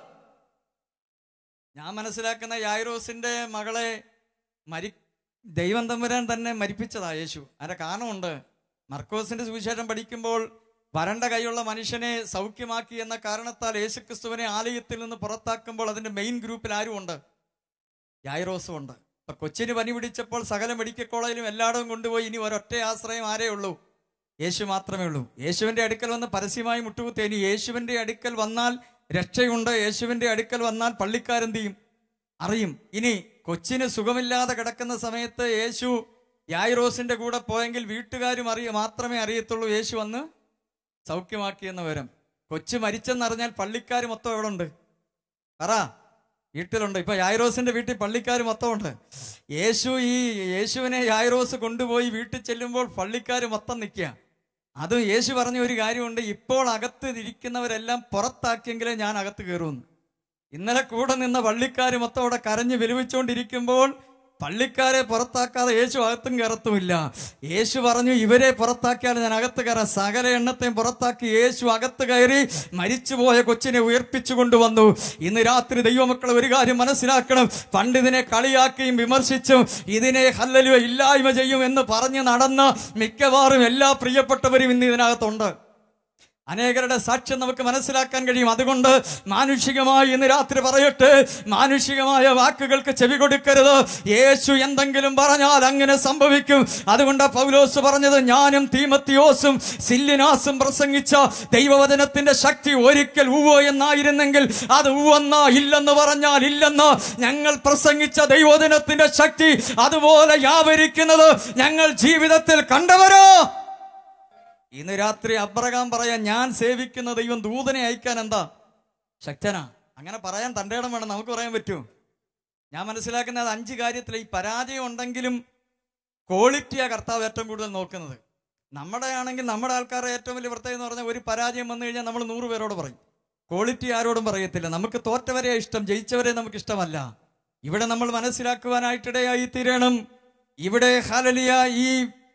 ഞാൻ മനസ്സിലാക്കുന്ന യായിറോസിന്റെ മകളെ മരി ദൈവം തമ്പുരാൻ തന്നെ മരിപ്പിച്ചതാ യേശു അതിന്റെ കാരണമുണ്ട് മർക്കോസിന്റെ സുവിശേഷം പഠിക്കുമ്പോൾ വരണ്ട കൈയുള്ള മനുഷ്യനെ സൗഖ്യമാക്കി എന്ന കാരണത്താൽ യേശുക്രിസ്തുവിനെ ആലയത്തിൽ നിന്ന് പുറത്താക്കുമ്പോൾ അതിന്റെ മെയിൻ ഗ്രൂപ്പിൽ ആരും ഉണ്ട് യായിറോസും ഉണ്ട് ഇപ്പൊ കൊച്ചിന് പനി പിടിച്ചപ്പോൾ സകല മെഡിക്കൽ കോളേജിലും എല്ലായിടവും കൊണ്ടുപോയി ഇനി ഒരൊറ്റ ആശ്രയം ആരേ ഉള്ളൂ യേശു മാത്രമേ ഉള്ളൂ യേശുവിന്റെ അടുക്കൽ വന്ന് പരസ്യമായി മുട്ടുകുത്തി ഇനി യേശുവിന്റെ അടുക്കൽ വന്നാൽ രക്ഷയുണ്ട് യേശുവിന്റെ അടുക്കൽ വന്നാൽ പള്ളിക്കാരെന്ത് ചെയ്യും അറിയും ഇനി കൊച്ചിന് സുഖമില്ലാതെ കിടക്കുന്ന സമയത്ത് യേശു യായിറോസിന്റെ കൂടെ പോയെങ്കിൽ വീട്ടുകാരും അറിയ മാത്രമേ അറിയത്തുള്ളൂ യേശു വന്ന് സൗഖ്യമാക്കിയെന്ന് വരും കൊച്ചു മരിച്ചെന്നറിഞ്ഞാൽ പള്ളിക്കാർ മൊത്തം എവിടെ ഉണ്ട് പറ വീട്ടിലുണ്ട് ഇപ്പൊ യായിറോസിന്റെ വീട്ടിൽ പള്ളിക്കാർ മൊത്തം ഉണ്ട് യേശു ഈ യേശുവിനെ യായിറോസ് കൊണ്ടുപോയി വീട്ടിൽ ചെല്ലുമ്പോൾ പള്ളിക്കാർ മൊത്തം നിൽക്കുക അതും യേശു പറഞ്ഞ ഒരു കാര്യമുണ്ട് ഇപ്പോൾ അകത്ത് ഇരിക്കുന്നവരെല്ലാം പുറത്താക്കിയെങ്കിലേ ഞാൻ അകത്ത് കയറുമെന്ന് ഇന്നലെ കൂടെ നിന്ന പള്ളിക്കാർ മൊത്തം അവിടെ കരഞ്ഞ് വിലപിച്ചുകൊണ്ടിരിക്കുമ്പോൾ പള്ളിക്കാരെ പുറത്താക്കാതെ യേശു അകത്തും കയറത്തുമില്ല യേശു പറഞ്ഞു ഇവരെ പുറത്താക്കിയാൽ ഞാൻ അകത്ത് കയറാം സകല എണ്ണത്തെയും പുറത്താക്കി യേശു അകത്ത് കയറി മരിച്ചുപോയ കൊച്ചിനെ ഉയർപ്പിച്ചു കൊണ്ടുവന്നു ഇന്ന് രാത്രി ദൈവമക്കളെ ഒരു കാര്യം മനസ്സിലാക്കണം പണ്ട് ഇതിനെ കളിയാക്കിയും വിമർശിച്ചും ഇതിനെ ഹല്ലലുവ ഇല്ലായ്മ ചെയ്യും എന്ന് പറഞ്ഞ് നടന്ന മിക്കവാറും എല്ലാ പ്രിയപ്പെട്ടവരും ഇന്ന് ഇതിനകത്തുണ്ട് അനേകരുടെ സാക്ഷ്യം നമുക്ക് മനസ്സിലാക്കാൻ കഴിയും അതുകൊണ്ട് മാനുഷികമായി ഇന്ന് രാത്രി പറയട്ടെ മാനുഷികമായ വാക്കുകൾക്ക് ചെവി കൊടുക്കരുത് യേശു എന്തെങ്കിലും പറഞ്ഞാൽ അങ്ങനെ സംഭവിക്കും അതുകൊണ്ട് പൗലോസ് പറഞ്ഞത് ഞാനും തീമത്തിയോസും സില്ലിനാസും പ്രസംഗിച്ച ദൈവവചനത്തിന്റെ ശക്തി ഒരിക്കൽ ഉവ്വോ എന്നായിരുന്നെങ്കിൽ അത് ഉവെന്ന ഇല്ലെന്ന് പറഞ്ഞാൽ ഇല്ലെന്ന് ഞങ്ങൾ പ്രസംഗിച്ച ദൈവവചനത്തിന്റെ ശക്തി അതുപോലെ യാവരിക്കുന്നത് ഞങ്ങൾ ജീവിതത്തിൽ കണ്ടവരോ ഇന്ന് രാത്രി അബ്രഹാം പറയാൻ ഞാൻ സേവിക്കുന്ന ദൈവം ദൂതനെ അയക്കാൻ എന്താ ശക്തനാ അങ്ങനെ പറയാൻ തൻ്റെ ഇടം വേണം നമുക്ക് പറയാൻ പറ്റൂ ഞാൻ മനസ്സിലാക്കുന്നത് അഞ്ച് കാര്യത്തിൽ ഈ പരാജയം ഉണ്ടെങ്കിലും ക്വാളിറ്റിയാ കർത്താവ് ഏറ്റവും കൂടുതൽ നോക്കുന്നത് നമ്മുടെ ആണെങ്കിൽ നമ്മുടെ ആൾക്കാരുടെ ഏറ്റവും വലിയ പ്രത്യേകത എന്ന് പറഞ്ഞാൽ ഒരു പരാജയം വന്നു കഴിഞ്ഞാൽ നമ്മൾ നൂറ് പേരോട് പറയും ക്വാളിറ്റി ആരോടും പറയത്തില്ല നമുക്ക് തോറ്റവരെ ഇഷ്ടം ജയിച്ചവരെ നമുക്ക് ഇഷ്ടമല്ല ഇവിടെ നമ്മൾ മനസ്സിലാക്കുവാനായിട്ടിടയായി തീരണം ഇവിടെ ഹാലലിയ ഈ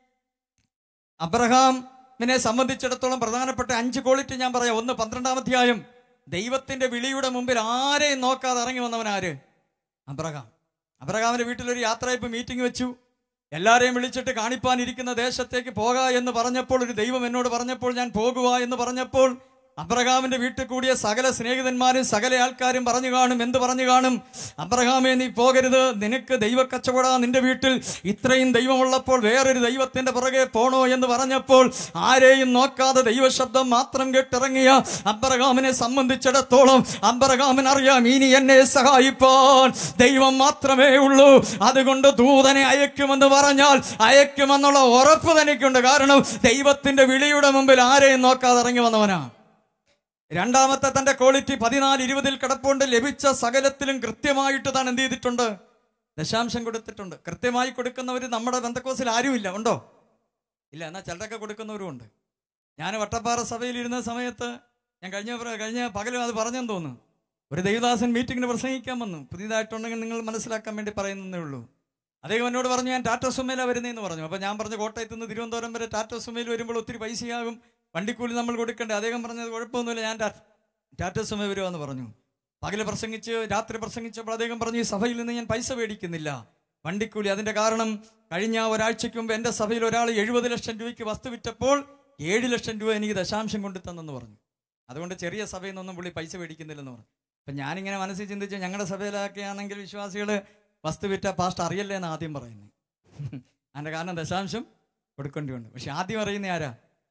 അബ്രഹാമിനെ സംബന്ധിച്ചിടത്തോളം പ്രധാനപ്പെട്ട അഞ്ച് ക്വാളിറ്റി ഞാൻ പറയാം ഒന്ന് പന്ത്രണ്ടാം അധ്യായം ദൈവത്തിന്റെ വിളിയുടെ മുമ്പിൽ ആരെയും നോക്കാതെ ഇറങ്ങി വന്നവൻ ആര് അബ്രഹാം അബ്രഹാമിന്റെ വീട്ടിലൊരു യാത്രയപ്പ് മീറ്റിംഗ് വെച്ചു എല്ലാരെയും വിളിച്ചിട്ട് കാണിപ്പാനിരിക്കുന്ന ദേശത്തേക്ക് പോകാ എന്ന് പറഞ്ഞപ്പോൾ ഒരു ദൈവം എന്നോട് പറഞ്ഞപ്പോൾ ഞാൻ പോകുക എന്ന് പറഞ്ഞപ്പോൾ അബ്രഹാമിന്റെ വീട്ടിൽ കൂടിയ സകല സ്നേഹിതന്മാരും സകല ആൾക്കാരും പറഞ്ഞു കാണും എന്ത് പറഞ്ഞു കാണും അബ്രഹാമേ നീ പോകരുത് നിനക്ക് ദൈവ കച്ചവട നിന്റെ വീട്ടിൽ ഇത്രയും ദൈവമുള്ളപ്പോൾ വേറൊരു ദൈവത്തിന്റെ പുറകെ പോണോ എന്ന് പറഞ്ഞപ്പോൾ ആരെയും നോക്കാതെ ദൈവശബ്ദം മാത്രം കേട്ടിറങ്ങിയ അബ്രഹാമിനെ സംബന്ധിച്ചിടത്തോളം അബ്രഹാമിന് അറിയാം ഇനി എന്നെ സഹായിപ്പാൻ ദൈവം മാത്രമേ ഉള്ളൂ അതുകൊണ്ട് ദൂതനെ അയക്കുമെന്ന് പറഞ്ഞാൽ അയക്കുമെന്നുള്ള ഉറപ്പ് തനിക്കുണ്ട് കാരണം ദൈവത്തിന്റെ വിളിയുടെ മുമ്പിൽ ആരെയും നോക്കാതെ ഇറങ്ങി വന്നവനാ രണ്ടാമത്തെ തന്റെ ക്വാളിറ്റി പതിനാല് ഇരുപതിൽ കിടപ്പുണ്ട് ലഭിച്ച സകലത്തിലും കൃത്യമായിട്ട് താൻ എന്ത് ചെയ്തിട്ടുണ്ട് ദശാംശം കൊടുത്തിട്ടുണ്ട് കൃത്യമായി കൊടുക്കുന്നവർ നമ്മുടെ ബന്ധക്കോസിൽ ആരുമില്ല ഉണ്ടോ ഇല്ല എന്നാൽ ചിലരൊക്കെ കൊടുക്കുന്നവരും ഉണ്ട് ഞാൻ വട്ടപ്പാറ സഭയിൽ ഇരുന്ന സമയത്ത് ഞാൻ കഴിഞ്ഞ പ്ര- കഴിഞ്ഞ പകലും അത് പറഞ്ഞെന്ന് തോന്നുന്നു ഒരു ദേവദാസൻ മീറ്റിങ്ങിന് പ്രസംഗിക്കാൻ വന്നു പുതിയതായിട്ടുണ്ടെങ്കിൽ നിങ്ങൾ മനസ്സിലാക്കാൻ വേണ്ടി പറയുന്നതേ ഉള്ളൂ അദ്ദേഹം എന്നോട് പറഞ്ഞു ഞാൻ ടാറ്റ സുമേല വരുന്നതെന്ന് പറഞ്ഞു അപ്പോൾ ഞാൻ പറഞ്ഞു കോട്ടയത്ത് നിന്ന് തിരുവനന്തപുരം വരെ ടാറ്റ സുമേൽ വരുമ്പോൾ ഒത്തിരി പൈസയാകും വണ്ടിക്കൂലി നമ്മൾ കൊടുക്കണ്ടേ അദ്ദേഹം പറഞ്ഞത് കുഴപ്പമൊന്നുമില്ല ഞാൻ ടാ- ടാറ്റ സുമേ വരുമെന്ന് പറഞ്ഞു പകല് പ്രസംഗിച്ച് രാത്രി പ്രസംഗിച്ചപ്പോൾ അദ്ദേഹം പറഞ്ഞു ഈ സഭയിൽ നിന്ന് ഞാൻ പൈസ മേടിക്കുന്നില്ല വണ്ടിക്കൂലി അതിന്റെ കാരണം കഴിഞ്ഞ ഒരാഴ്ചയ്ക്ക് മുമ്പ് എൻ്റെ സഭയിൽ ഒരാൾ എഴുപത് ലക്ഷം രൂപയ്ക്ക് വസ്തു വിറ്റപ്പോൾ ഏഴ് ലക്ഷം രൂപ എനിക്ക് ദശാംശം കൊണ്ടു തന്നെന്ന് പറഞ്ഞു അതുകൊണ്ട് ചെറിയ സഭയിൽ നിന്നൊന്നും പുള്ളി പൈസ മേടിക്കുന്നില്ലെന്ന് പറഞ്ഞു അപ്പം ഞാനിങ്ങനെ മനസ്സിൽ ചിന്തിച്ചു ഞങ്ങളുടെ സഭയിലൊക്കെ ആണെങ്കിൽ വിശ്വാസികൾ വസ്തു വിറ്റ പാസ്റ്റ് അറിയല്ലേ എന്ന് ആദ്യം പറയുന്നത് അതിൻ്റെ കാരണം ദശാംശം കൊടുക്കേണ്ടിയുണ്ട് പക്ഷെ ആദ്യം അറിയുന്ന ആരാ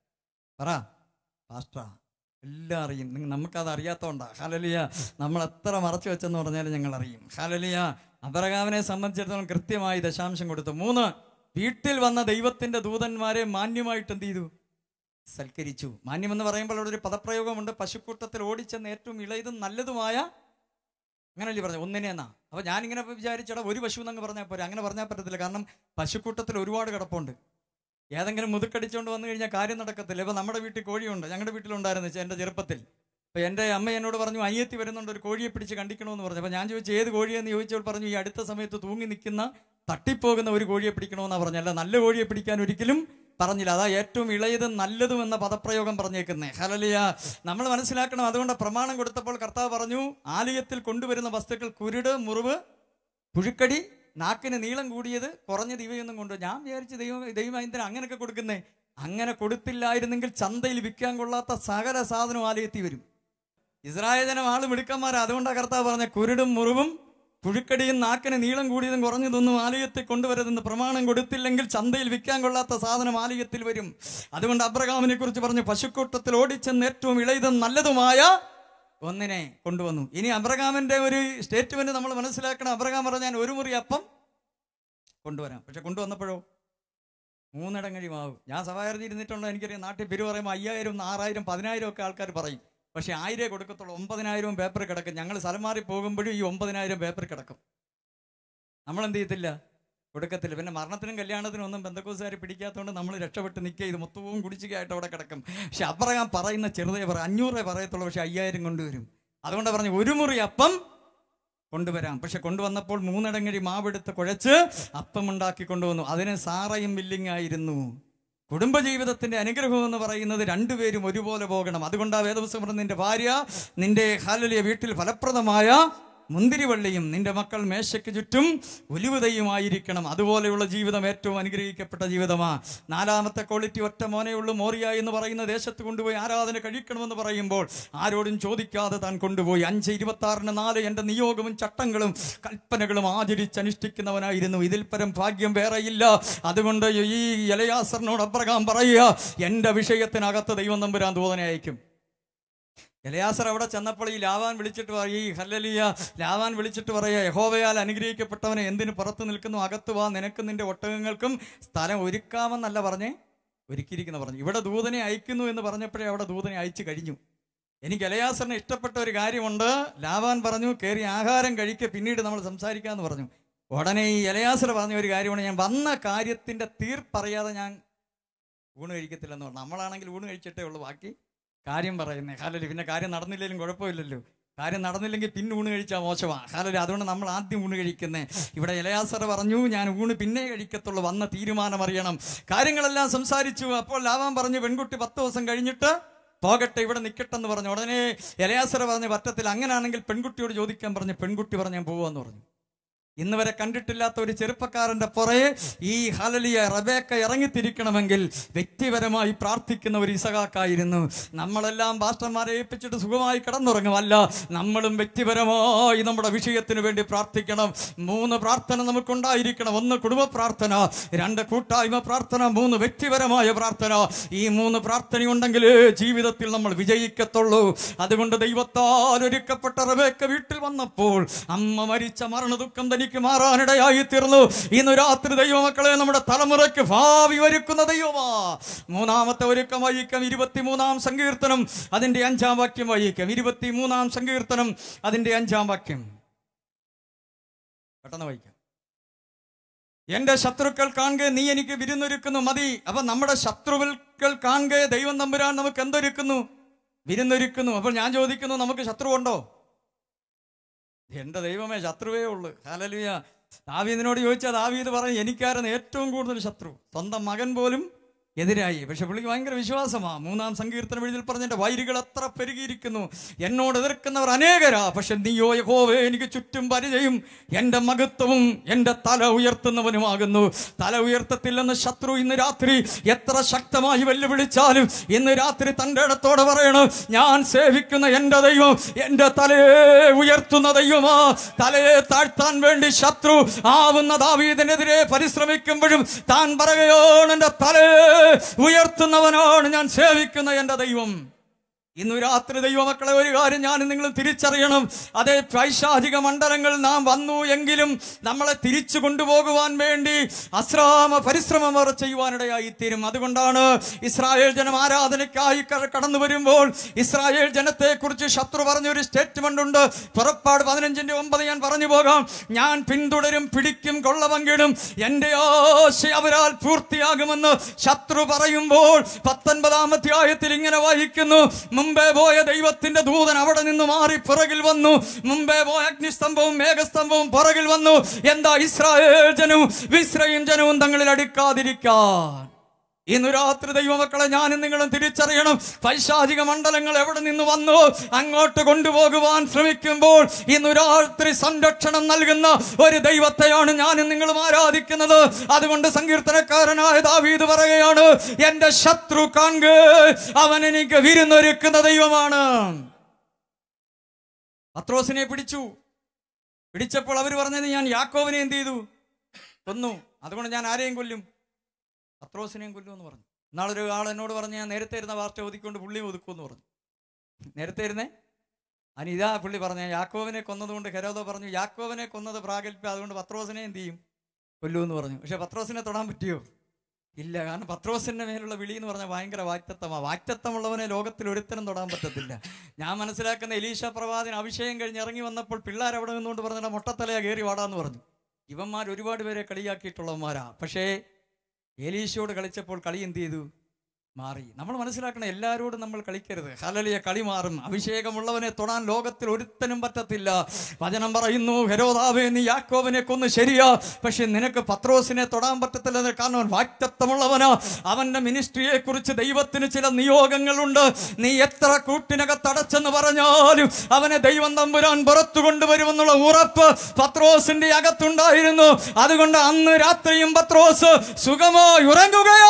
പറ പാസ്റ്റാ എല്ലാം അറിയും നിങ്ങൾ നമുക്കത് അറിയാത്തതുകൊണ്ടാ ഹാലലിയ നമ്മൾ എത്ര മറച്ചു വെച്ചെന്ന് പറഞ്ഞാലും ഞങ്ങൾ അറിയും ഹാലലിയ അബ്രഹാമിനെ സംബന്ധിച്ചിടത്തോളം കൃത്യമായി ദശാംശം കൊടുത്തു മൂന്ന് വീട്ടിൽ വന്ന ദൈവത്തിന്റെ ദൂതന്മാരെ മാന്യമായിട്ട് എന്ത് ചെയ്തു സൽക്കരിച്ചു മാന്യം എന്ന് പറയുമ്പോൾ അവിടെ ഒരു പദപ്രയോഗമുണ്ട് പശുക്കൂട്ടത്തിൽ ഓടിച്ചെന്ന് ഏറ്റവും ഇളയതും നല്ലതുമായ അങ്ങനല്ലേ പറഞ്ഞു ഒന്നിനെ എന്നാ അപ്പൊ ഞാനിങ്ങനെ വിചാരിച്ചടാ ഒരു പശു എന്നങ്ങ് പറഞ്ഞാൽ പോരെ അങ്ങനെ പറഞ്ഞാൽ പറ്റത്തില്ല കാരണം പശുക്കൂട്ടത്തിൽ ഒരുപാട് കിടപ്പുണ്ട് ഏതെങ്കിലും മുതുക്കടിച്ചുകൊണ്ട് വന്നു കഴിഞ്ഞാൽ കാര്യം നടക്കത്തില്ല ഇപ്പൊ നമ്മുടെ വീട്ടിൽ കോഴിയുണ്ട് ഞങ്ങളുടെ വീട്ടിലുണ്ടായിരുന്നു ചെ- എൻ്റെ ചെറുപ്പത്തിൽ അപ്പൊ എൻ്റെ അമ്മ എന്നോട് പറഞ്ഞു അയ്യത്തി വരുന്നുണ്ട് ഒരു കോഴിയെ പിടിച്ച് കണ്ടിക്കണമെന്ന് പറഞ്ഞു അപ്പൊ ഞാൻ ചോദിച്ചു ഏത് കോഴിയെന്ന് ചോദിച്ചപ്പോൾ പറഞ്ഞു ഈ അടുത്ത സമയത്ത് തൂങ്ങി നിൽക്കുന്ന തട്ടിപ്പോകുന്ന ഒരു കോഴിയെ പിടിക്കണമെന്നാ പറഞ്ഞു അല്ല നല്ല കോഴിയെ പിടിക്കാൻ ഒരിക്കലും പറഞ്ഞില്ല അതാ ഏറ്റവും ഇളയതും നല്ലതും എന്ന പദപ്രയോഗം പറഞ്ഞേക്കുന്നേ ഹലലിയ നമ്മൾ മനസ്സിലാക്കണം അതുകൊണ്ട് പ്രമാണം കൊടുത്തപ്പോൾ കർത്താവ് പറഞ്ഞു ആലയത്തിൽ കൊണ്ടുവരുന്ന വസ്തുക്കൾ കുരുട് മുറിവ് പുഴുക്കടി നാക്കിന് നീളം കൂടിയത് കുറഞ്ഞത് ഇവയൊന്നും കൊണ്ട് ഞാൻ വിചാരിച്ച് ദൈവം ദൈവം എന്തിനാ അങ്ങനെയൊക്കെ കൊടുക്കുന്നേ അങ്ങനെ കൊടുത്തില്ലായിരുന്നെങ്കിൽ ചന്തയിൽ വിൽക്കാൻ കൊള്ളാത്ത സകല സാധനവും ആലയത്തിൽ വരും ഇസ്രായേൽ ജനം ആള് മിടുക്കന്മാരാ അതുകൊണ്ടാണ് കർത്താവ് പറഞ്ഞ കുരുടും മുറിവും പുഴുക്കടിയും നാക്കിന് നീളം കൂടിയതും കുറഞ്ഞതൊന്നും ആലയത്തിൽ കൊണ്ടുവരതെന്ന് പ്രമാണം കൊടുത്തില്ലെങ്കിൽ ചന്തയിൽ വിൽക്കാൻ കൊള്ളാത്ത സാധനം ആലയത്തിൽ വരും അതുകൊണ്ട് അബ്രഹാമിനെ കുറിച്ച് പറഞ്ഞു പശുക്കൂട്ടത്തിൽ ഓടിച്ചെന്ന് ഏറ്റവും ഇളയതും നല്ലതുമായ ഒന്നിനെ കൊണ്ടുവന്നു ഇനി അബ്രഹാമിന്റെ ഒരു സ്റ്റേറ്റ്മെന്റ് നമ്മൾ മനസ്സിലാക്കണം അബ്രഹാം പറഞ്ഞാൽ ഒരു മുറി അപ്പം കൊണ്ടുവരാം പക്ഷെ കൊണ്ടുവന്നപ്പോഴോ മൂന്നിടങ്ങഴി മാവ് ഞാൻ സഭാകരണി ഇരുന്നിട്ടുണ്ടോ എനിക്കറിയാം നാട്ടിൽ പേര് പറയുമ്പോൾ അയ്യായിരം ആറായിരം പതിനായിരം ഒക്കെ ആൾക്കാർ പറയും പക്ഷെ ആയിരേ കൊടുക്കത്തുള്ളൂ ഒമ്പതിനായിരവും പേപ്പർ കിടക്കും ഞങ്ങൾ സ്ഥലം മാറി പോകുമ്പോഴും ഈ ഒമ്പതിനായിരം പേപ്പർ കിടക്കും നമ്മൾ എന്ത് ചെയ്യത്തില്ല കൊടുക്കത്തില്ല പിന്നെ മരണത്തിനും കല്യാണത്തിനും ഒന്നും ബന്ധക്കോസുകാർ പിടിക്കാത്തതുകൊണ്ട് നമ്മൾ രക്ഷപ്പെട്ട് നിൽക്കുക ഇത് മൊത്തവും കുടിശ്ശികയായിട്ട് അവിടെ കിടക്കും പക്ഷെ അബ്രഹാം പറയുന്ന ചെറുതേ പറ അഞ്ഞൂറേ പറയത്തുള്ളൂ പക്ഷെ അയ്യായിരം കൊണ്ടുവരും അതുകൊണ്ട് പറഞ്ഞു ഒരു മുറി അപ്പം കൊണ്ടുവരാം പക്ഷെ കൊണ്ടുവന്നപ്പോൾ മൂന്നിടങ്ങഴി മാവെടുത്ത് കുഴച്ച് അപ്പം ഉണ്ടാക്കി കൊണ്ടുവന്നു അതിന് സാറയും വില്ലിങ് ആയിരുന്നു കുടുംബജീവിതത്തിന്റെ അനുഗ്രഹം എന്ന് പറയുന്നത് രണ്ടുപേരും ഒരുപോലെ പോകണം അതുകൊണ്ടാ വേദപുസ്തകം പറഞ്ഞ നിന്റെ ഭാര്യ നിന്റെ ഹാലലിയ വീട്ടിൽ ഫലപ്രദമായ മുന്തിരിവള്ളിയും നിന്റെ മക്കൾ മേശയ്ക്ക് ചുറ്റും ഒലിവുതയുമായിരിക്കണം അതുപോലെയുള്ള ജീവിതം ഏറ്റവും അനുഗ്രഹിക്കപ്പെട്ട ജീവിതമാ നാലാമത്തെ ക്വാളിറ്റി ഒറ്റ മോനേ ഉള്ളൂ മോറിയ എന്ന് പറയുന്ന ദേശത്ത് കൊണ്ടുപോയി ആരാധന കഴിക്കണമെന്ന് പറയുമ്പോൾ ആരോടും ചോദിക്കാതെ താൻ കൊണ്ടുപോയി അഞ്ച് ഇരുപത്തി ആറിന് നാല് എൻ്റെ നിയോഗവും ചട്ടങ്ങളും കൽപ്പനകളും ആചരിച്ചനുഷ്ഠിക്കുന്നവനായിരുന്നു ഇതിൽ പരം ഭാഗ്യം വേറെയില്ല അതുകൊണ്ട് ഈ ഇലയാസറിനോട് അബ്രഹാം പറയുക എൻ്റെ വിഷയത്തിനകത്ത് ദൈവം നമ്പുരാൻ ദൂതനെ അയക്കും എലയാസർ അവിടെ ചെന്നപ്പോൾ ഈ ലാവാൻ വിളിച്ചിട്ട് പറയും ഈ ഹല്ലലിയ ലാവാൻ വിളിച്ചിട്ട് പറയുക യഹോവയാൽ അനുഗ്രഹിക്കപ്പെട്ടവനെ എന്തിനു പുറത്ത് നിൽക്കുന്നു അകത്ത് വാ നിനക്കും നിന്റെ ഒട്ടകങ്ങൾക്കും സ്ഥലം ഒരുക്കാമെന്നല്ല പറഞ്ഞേ ഒരുക്കിയിരിക്കുന്നു പറഞ്ഞു ഇവിടെ ദൂതനെ അയക്കുന്നു എന്ന് പറഞ്ഞപ്പോഴേ അവിടെ ദൂതനെ അയച്ചു കഴിഞ്ഞു എനിക്ക് എലയാസറിന് ഇഷ്ടപ്പെട്ട ഒരു കാര്യമുണ്ട് ലാവാൻ പറഞ്ഞു കയറി ആഹാരം കഴിക്കുക പിന്നീട് നമ്മൾ സംസാരിക്കാമെന്ന് പറഞ്ഞു ഉടനെ ഈ എലയാസർ പറഞ്ഞ ഒരു കാര്യമാണ് ഞാൻ വന്ന കാര്യത്തിന്റെ തീർപ്പറിയാതെ ഞാൻ ഊണ് കഴിക്കത്തില്ലെന്ന് പറഞ്ഞു നമ്മളാണെങ്കിൽ ഊണ് കഴിച്ചിട്ടേ ഉള്ളൂ ബാക്കി കാര്യം പറയുന്നേ ഹാലലി പിന്നെ കാര്യം നടന്നില്ലെങ്കിലും കുഴപ്പമില്ലല്ലോ കാര്യം നടന്നില്ലെങ്കിൽ പിന്നെ ഊണ് കഴിച്ചാൽ മോശമാണ് ഹാലലി അതുകൊണ്ട് നമ്മൾ ആദ്യം ഊണ് കഴിക്കുന്നേ ഇവിടെ ഇലയാസർ പറഞ്ഞു ഞാൻ ഊണ് പിന്നെ കഴിക്കത്തുള്ളൂ വന്ന തീരുമാനം അറിയണം കാര്യങ്ങളെല്ലാം സംസാരിച്ചു അപ്പോൾ ലാവാൻ പറഞ്ഞു പെൺകുട്ടി പത്ത് ദിവസം കഴിഞ്ഞിട്ട് പോകട്ടെ ഇവിടെ നിൽക്കട്ടെന്ന് പറഞ്ഞു ഉടനെ ഇലയാസർ പറഞ്ഞു പറ്റത്തില്ല അങ്ങനെയാണെങ്കിൽ പെൺകുട്ടിയോട് ചോദിക്കാൻ പറഞ്ഞു പെൺകുട്ടി പറഞ്ഞു ഞാൻ പോവാന്ന് പറഞ്ഞു ഇന്ന് വരെ കണ്ടിട്ടില്ലാത്ത ഒരു ചെറുപ്പക്കാരന്റെ പുറകെ ഈ ഹലലിയ റബേക്ക ഇറങ്ങിത്തിരിക്കണമെങ്കിൽ വ്യക്തിപരമായി പ്രാർത്ഥിക്കുന്ന ഒരു ഇസഹാക്കായിരുന്നു നമ്മളെല്ലാം പാസ്റ്റർമാരെ ഏൽപ്പിച്ചിട്ട് സുഖമായി കിടന്നുറങ്ങുമല്ല നമ്മളും വ്യക്തിപരമായി നമ്മുടെ വിഷയത്തിന് വേണ്ടി പ്രാർത്ഥിക്കണം മൂന്ന് പ്രാർത്ഥന നമുക്കുണ്ടായിരിക്കണം ഒന്ന് കുടുംബ പ്രാർത്ഥന രണ്ട് കൂട്ടായ്മ പ്രാർത്ഥന മൂന്ന് വ്യക്തിപരമായ പ്രാർത്ഥന ഈ മൂന്ന് പ്രാർത്ഥനയുണ്ടെങ്കിൽ ജീവിതത്തിൽ നമ്മൾ വിജയിക്കത്തുള്ളൂ അതുകൊണ്ട് ദൈവത്താൽ ഒരുക്കപ്പെട്ട റബേക്ക വീട്ടിൽ വന്നപ്പോൾ അമ്മ മരിച്ച മരണദുഃഖം തനിക്ക് എനിക്ക് മാറാനിടയായി തീർന്നു ഇന്ന് രാത്രി ദൈവമക്കളെ നമ്മുടെ തലമുറയ്ക്ക് ഭാവി ഒരുക്കുന്ന ദൈവമാ മൂന്നാമത്തെ ഒരുക്കം വഹിക്കാം ഇരുപത്തിമൂന്നാം സങ്കീർത്തനം അതിന്റെ അഞ്ചാം വാക്യം വഹിക്കാം ഇരുപത്തിമൂന്നാം സങ്കീർത്തനം അതിന്റെ അഞ്ചാം വാക്യം പെട്ടെന്ന് വായിക്കാം എന്റെ ശത്രുക്കൾ കാണുക നീ എനിക്ക് വിരുന്നൊരുക്കുന്നു മതി അപ്പൊ നമ്മുടെ ശത്രുക്കൾ കാണുക ദൈവം തമ്പുരാൻ നമുക്ക് എന്തൊരുക്കുന്നു വിരുന്നൊരുക്കുന്നു അപ്പോൾ ഞാൻ ചോദിക്കുന്നു നമുക്ക് ശത്രു ഉണ്ടോ എന്റെ ദൈവമേ ശത്രുവേ ഉള്ളു ഹാലലുയ ദാവീദിനോട് ചോദിച്ചാൽ ദാവീദ് പറയും എനിക്കായിരുന്നു ഏറ്റവും കൂടുതൽ ശത്രു സ്വന്തം മകൻ പോലും എതിരായി പക്ഷെ പുള്ളിക്ക് ഭയങ്കര വിശ്വാസമാ മൂന്നാം സങ്കീർത്തനം എഴുതിൽ പറഞ്ഞ എന്റെ വൈരികൾ എത്ര പെരുകിയിരിക്കുന്നു എന്നോട് എതിർക്കുന്നവർ അനേകരാ പക്ഷെ നീയോ യഹോവേ എനിക്ക് ചുറ്റും പരിചയം എന്റെ മഹത്വവും എന്റെ തല ഉയർത്തുന്നവനുമാകുന്നു തല ഉയർത്തത്തില്ലെന്ന് ശത്രു ഇന്ന് രാത്രി എത്ര ശക്തമായി വെല്ലുവിളിച്ചാലും ഇന്ന് രാത്രി തന്റെ ഇടത്തോടെ പറയണം ഞാൻ സേവിക്കുന്ന എന്റെ ദൈവം എന്റെ തലയെ ഉയർത്തുന്ന ദൈവമാ തലയെ താഴ്ത്താൻ വേണ്ടി ശത്രു ആവുന്ന ദാവീദിനെതിരെ പരിശ്രമിക്കുമ്പോഴും താൻ പറയുകയാണ് എന്റെ തലയെ ഉയർത്തുന്നവനാണ് ഞാൻ സേവിക്കുന്ന എന്റെ ദൈവം ഇന്ന് രാത്രി ദൈവമക്കളെ ഒരു കാര്യം ഞാൻ നിങ്ങൾ തിരിച്ചറിയണം അതേ പൈശാചിക മണ്ഡലങ്ങൾ നാം വന്നു എങ്കിലും നമ്മളെ തിരിച്ചു കൊണ്ടുപോകുവാൻ വേണ്ടി അശ്രാമ പരിശ്രമം അവർ ചെയ്യുവാനിടയായി തീരും അതുകൊണ്ടാണ് ഇസ്രായേൽ ജനം ആരാധനയ്ക്കായി ക- കടന്നു വരുമ്പോൾ ഇസ്രായേൽ ജനത്തെ കുറിച്ച് ശത്രു പറഞ്ഞൊരു സ്റ്റേറ്റ്മെന്റ് ഉണ്ട് പുറപ്പാട് പതിനഞ്ചിന്റെ ഒമ്പത് ഞാൻ പറഞ്ഞു പോകാം ഞാൻ പിന്തുടരും പിടിക്കും കൊള്ള പങ്കിടും എന്റെ ആശ അവരാൽ പൂർത്തിയാകുമെന്ന് ശത്രു പറയുമ്പോൾ പത്തൊൻപതാം അധ്യായത്തിൽ ഇങ്ങനെ വായിക്കുന്നു മുമ്പേ പോയ ദൈവത്തിന്റെ ദൂതൻ അവിടെ നിന്ന് മാറി പിറകിൽ വന്നു മുമ്പേ പോയ അഗ്നിസ്തംഭവും മേഘസ്തംഭവും പിറകിൽ വന്നു എന്താ ഇസ്രായേൽ ജനവും വിശ്രയും ജനവും തങ്ങളിൽ അടുക്കാതിരിക്കാൻ ഇന്ന് രാത്രി ദൈവമക്കളെ ഞാനും നിങ്ങളും തിരിച്ചറിയണം പൈശാചിക മണ്ഡലങ്ങൾ എവിടെ നിന്ന് വന്നു അങ്ങോട്ട് കൊണ്ടുപോകുവാൻ ശ്രമിക്കുമ്പോൾ ഇന്ന് രാത്രി സംരക്ഷണം നൽകുന്ന ഒരു ദൈവത്തെയാണ് ഞാനും നിങ്ങളും ആരാധിക്കുന്നത് അതുകൊണ്ട് സങ്കീർത്തനക്കാരനായ ദാവീദ് പറയുകയാണ് എന്റെ ശത്രു കാൺക അവൻ എനിക്ക് വിരുന്നൊരുക്കുന്ന ദൈവമാണ് പത്രോസിനെ പിടിച്ചു പിടിച്ചപ്പോൾ അവർ പറഞ്ഞത് ഞാൻ യാക്കോവിനെ എന്ത് ചെയ്തു കൊന്നു അതുകൊണ്ട് ഞാൻ ആരെയും കൊല്ലും പത്രോസിനെയും കൊല്ലുമെന്ന് പറഞ്ഞു നാളൊരു ആൾ എന്നോട് പറഞ്ഞു ഞാൻ നേരത്തെ ഇരുന്ന വാർത്ത ഒതുക്കൊണ്ട് പുള്ളി ഒതുക്കുമെന്ന് പറഞ്ഞു നേരത്തെ ഇരുന്നേ അനി ഇതാ പുള്ളി പറഞ്ഞ യാക്കോവിനെ കൊന്നതുകൊണ്ട് ഹെരോദോ പറഞ്ഞു യാക്കോവിനെ കൊന്നത് പ്രാഗൽഭ്യം അതുകൊണ്ട് പത്രോസിനെ എന്ത് ചെയ്യും കൊല്ലുമെന്ന് പറഞ്ഞു പക്ഷെ പത്രോസിനെ തൊടാൻ പറ്റിയോ ഇല്ല കാരണം പത്രോസിന്റെ മേലുള്ള വിളി എന്ന് പറഞ്ഞാൽ ഭയങ്കര വാക്തത്വമാണ് വാക്തത്വമുള്ളവനെ ലോകത്തിൽ ഒരുത്തനും തൊടാൻ പറ്റത്തില്ല ഞാൻ മനസ്സിലാക്കുന്ന എലീശ പ്രവാചകൻ അഭിഷേകം കഴിഞ്ഞ് ഇറങ്ങി വന്നപ്പോൾ പിള്ളേർ അവിടെ നിന്നുകൊണ്ട് പറഞ്ഞാൽ മുട്ടത്തലയാ കയറി വാടാന്ന് പറഞ്ഞു ഇവന്മാർ ഒരുപാട് പേരെ കളിയാക്കിയിട്ടുള്ളവന്മാരാ പക്ഷേ ഏലീശയോട് കളിച്ചപ്പോൾ കളി എന്ത് ചെയ്തു മാറി നമ്മൾ മനസ്സിലാക്കണം എല്ലാവരോടും നമ്മൾ കളിക്കരുത് ഹലലിയ കളി മാറും അഭിഷേകമുള്ളവനെ തൊടാൻ ലോകത്തിൽ ഒരുത്തനും പറ്റത്തില്ല വചനം പറയുന്നു ഹെരോദാവേ നീ യാക്കോബിനെ കൊന്ന് ശരിയാ പക്ഷെ നിനക്ക് പത്രോസിനെ തൊടാൻ പറ്റത്തില്ല കാരണം അവൻ വാക്തത്വമുള്ളവനാ അവന്റെ മിനിസ്ട്രിയെ കുറിച്ച് ദൈവത്തിന് ചില നിയോഗങ്ങളുണ്ട് നീ എത്ര കൂട്ടിനകത്തടച്ചെന്ന് പറഞ്ഞാലും അവനെ ദൈവം തമ്പുരാൻ പുറത്തു കൊണ്ടുവരുമെന്നുള്ള ഉറപ്പ് പത്രോസിന്റെ അകത്തുണ്ടായിരുന്നു അതുകൊണ്ട് അന്ന് രാത്രിയും പത്രോസ് സുഖമായി ഉറങ്ങുകയാ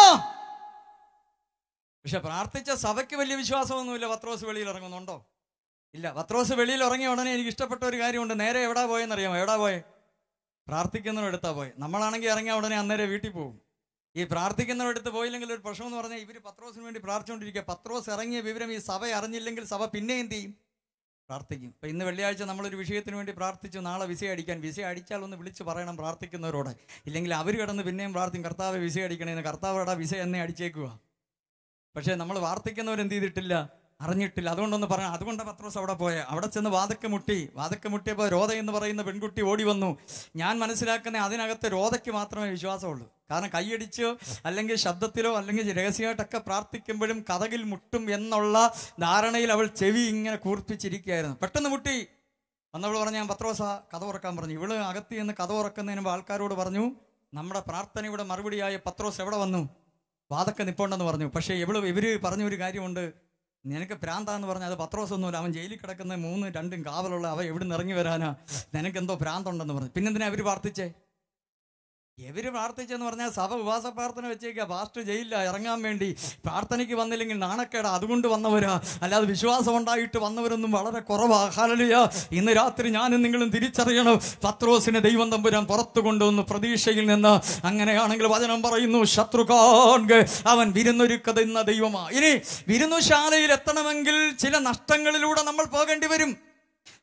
പക്ഷെ പ്രാർത്ഥിച്ച സഭയ്ക്ക് വലിയ വിശ്വാസമൊന്നുമില്ല പത്രോസ് വെളിയിൽ ഇറങ്ങുന്നുണ്ടോ ഇല്ല പത്രോസ് വെളിയിൽ ഇറങ്ങിയ ഉടനെ എനിക്ക് ഇഷ്ടപ്പെട്ട ഒരു കാര്യമുണ്ട് നേരെ എവിടാ പോയെന്നറിയാമോ എവിടാ പോയെ പ്രാർത്ഥിക്കുന്നവരെടുത്താ പോയെ നമ്മളാണെങ്കിൽ ഇറങ്ങിയ ഉടനെ അന്നേരം വീട്ടിൽ പോകും ഈ പ്രാർത്ഥിക്കുന്നവരെടുത്ത് പോയില്ലെങ്കിൽ ഒരു പ്രശ്നം എന്ന് പറഞ്ഞാൽ ഇവർ പത്രോസിന് വേണ്ടി പ്രാർത്ഥിച്ചുകൊണ്ടിരിക്കുക പത്രോസ് ഇറങ്ങിയ വിവരം ഈ സഭ അറിഞ്ഞില്ലെങ്കിൽ സഭ പിന്നെ എന്ത് ചെയ്യും പ്രാർത്ഥിക്കും ഇപ്പം ഇന്ന് വെള്ളിയാഴ്ച നമ്മളൊരു വിഷയത്തിന് വേണ്ടി പ്രാർത്ഥിച്ചു നാളെ വിസ അടിക്കാൻ വിസ അടിച്ചാൽ ഒന്ന് വിളിച്ച് പറയണം പ്രാർത്ഥിക്കുന്നവരോട് ഇല്ലെങ്കിൽ അവർ കിടന്ന് പിന്നെയും പ്രാർത്ഥിക്കും കർത്താവ് വിസ അടിക്കണേന്ന് കർത്താവോടാ വിസ എന്നെ അടിച്ചേക്കുക പക്ഷേ നമ്മൾ വാർത്തയ്ക്കുന്നവർ എന്ത് ചെയ്തിട്ടില്ല അറിഞ്ഞിട്ടില്ല അതുകൊണ്ടൊന്ന് പറയാം അതുകൊണ്ട് പത്രോസ് അവിടെ പോയെ അവിടെ ചെന്ന് വാതക്ക് മുട്ടി വാതക്ക് മുട്ടിയപ്പോൾ രോധ എന്ന് പറയുന്ന പെൺകുട്ടി ഓടി വന്നു ഞാൻ മനസ്സിലാക്കുന്ന അതിനകത്ത് രോധയ്ക്ക് മാത്രമേ വിശ്വാസമുള്ളൂ കാരണം കൈയടിച്ചോ അല്ലെങ്കിൽ ശബ്ദത്തിലോ അല്ലെങ്കിൽ രഹസ്യമായിട്ടൊക്കെ പ്രാർത്ഥിക്കുമ്പോഴും കഥകിൽ മുട്ടും എന്നുള്ള ധാരണയിൽ അവൾ ചെവി ഇങ്ങനെ കൂർപ്പിച്ചിരിക്കുകയായിരുന്നു പെട്ടെന്ന് മുട്ടി വന്നവൾ പറഞ്ഞു ഞാൻ പത്രോസ കഥ ഉറക്കാൻ പറഞ്ഞു ഇവള് അകത്ത് നിന്ന് കഥ ഉറക്കുന്നതിന് മുമ്പ് ആൾക്കാരോട് പറഞ്ഞു നമ്മുടെ പ്രാർത്ഥനയുടെ മറുപടിയായ പത്രോസ് എവിടെ വന്നു വാതൊക്കെ നിപ്പോണ്ടെന്ന് പറഞ്ഞു പക്ഷേ ഇവള് ഇവര് പറഞ്ഞ ഒരു കാര്യമുണ്ട് നിനക്ക് പ്രാന്താന്ന് പറഞ്ഞാൽ അത് പത്രോസ് ഒന്നുമില്ല അവൻ ജയിലിൽ കിടക്കുന്ന മൂന്ന് രണ്ടും കാവലുള്ള അവ എവിടെ നിന്ന് ഇറങ്ങി വരാനാ നിനക്കെന്തോ പ്രാന്തുണ്ടെന്ന് പറഞ്ഞു പിന്നെന്തിനാ അവര് പ്രാർത്ഥിച്ചേ എവര് പ്രാർത്ഥിച്ചെന്ന് പറഞ്ഞാൽ സഭ ഉപവാസ പ്രാർത്ഥന വെച്ചേക്കുക പാസ്റ്റർ ജയിലില്ല ഇറങ്ങാൻ വേണ്ടി പ്രാർത്ഥനയ്ക്ക് വന്നില്ലെങ്കിൽ നാണക്കേടാ അതുകൊണ്ട് വന്നവരാ അല്ലാതെ വിശ്വാസം ഉണ്ടായിട്ട് വന്നവരൊന്നും വളരെ കുറവാ ഹല്ലേലൂയ ഇന്ന് രാത്രി ഞാനും നിങ്ങളും തിരിച്ചറിയണം പത്രോസിനെ ദൈവം തമ്പുരാൻ പുറത്തു കൊണ്ടുവന്നു പ്രതീക്ഷയിൽ നിന്ന് അങ്ങനെയാണെങ്കിൽ വചനം പറയുന്നു ശത്രു കാണുക അവൻ വിരുന്നൊരുക്കതെന്ന ദൈവമാ ഇനി വിരുന്നുശാലയിൽ എത്തണമെങ്കിൽ ചില നഷ്ടങ്ങളിലൂടെ നമ്മൾ പോകേണ്ടി വരും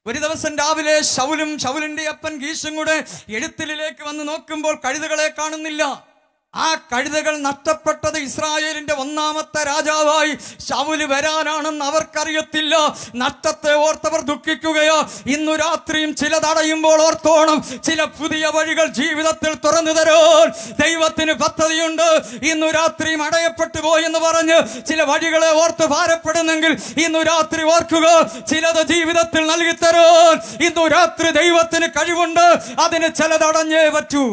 ഒരു ദിവസം രാവിലെ ശൗലും ശൗലിന്റെ അപ്പൻ ഗീശും കൂടെ എഴുത്തിലേക്ക് വന്ന് നോക്കുമ്പോൾ കഴുതകളെ കാണുന്നില്ല ആ കഴുതകൾ നഷ്ടപ്പെട്ടത് ഇസ്രായേലിന്റെ ഒന്നാമത്തെ രാജാവായി ശൗല് വരാനാണെന്ന് അവർക്കറിയത്തില്ല നഷ്ടത്തെ ഓർത്തവർ ദുഃഖിക്കുകയോ ഇന്നു രാത്രിയും ചില തടയുമ്പോൾ ഓർത്തോണം ചില പുതിയ വഴികൾ ജീവിതത്തിൽ തുറന്നു തരാൻ ദൈവത്തിന് പദ്ധതിയുണ്ട് ഇന്നു രാത്രിയും അടയപ്പെട്ടു പോയെന്ന് പറഞ്ഞ് ചില വഴികളെ ഓർത്ത് ഭാരപ്പെടുന്നെങ്കിൽ ഇന്നു രാത്രി ഓർക്കുക ചിലത് ജീവിതത്തിൽ നൽകി തരാൻ ഇന്നു രാത്രി ദൈവത്തിന് കഴിവുണ്ട് അതിന് ചിലതടഞ്ഞേ പറ്റൂ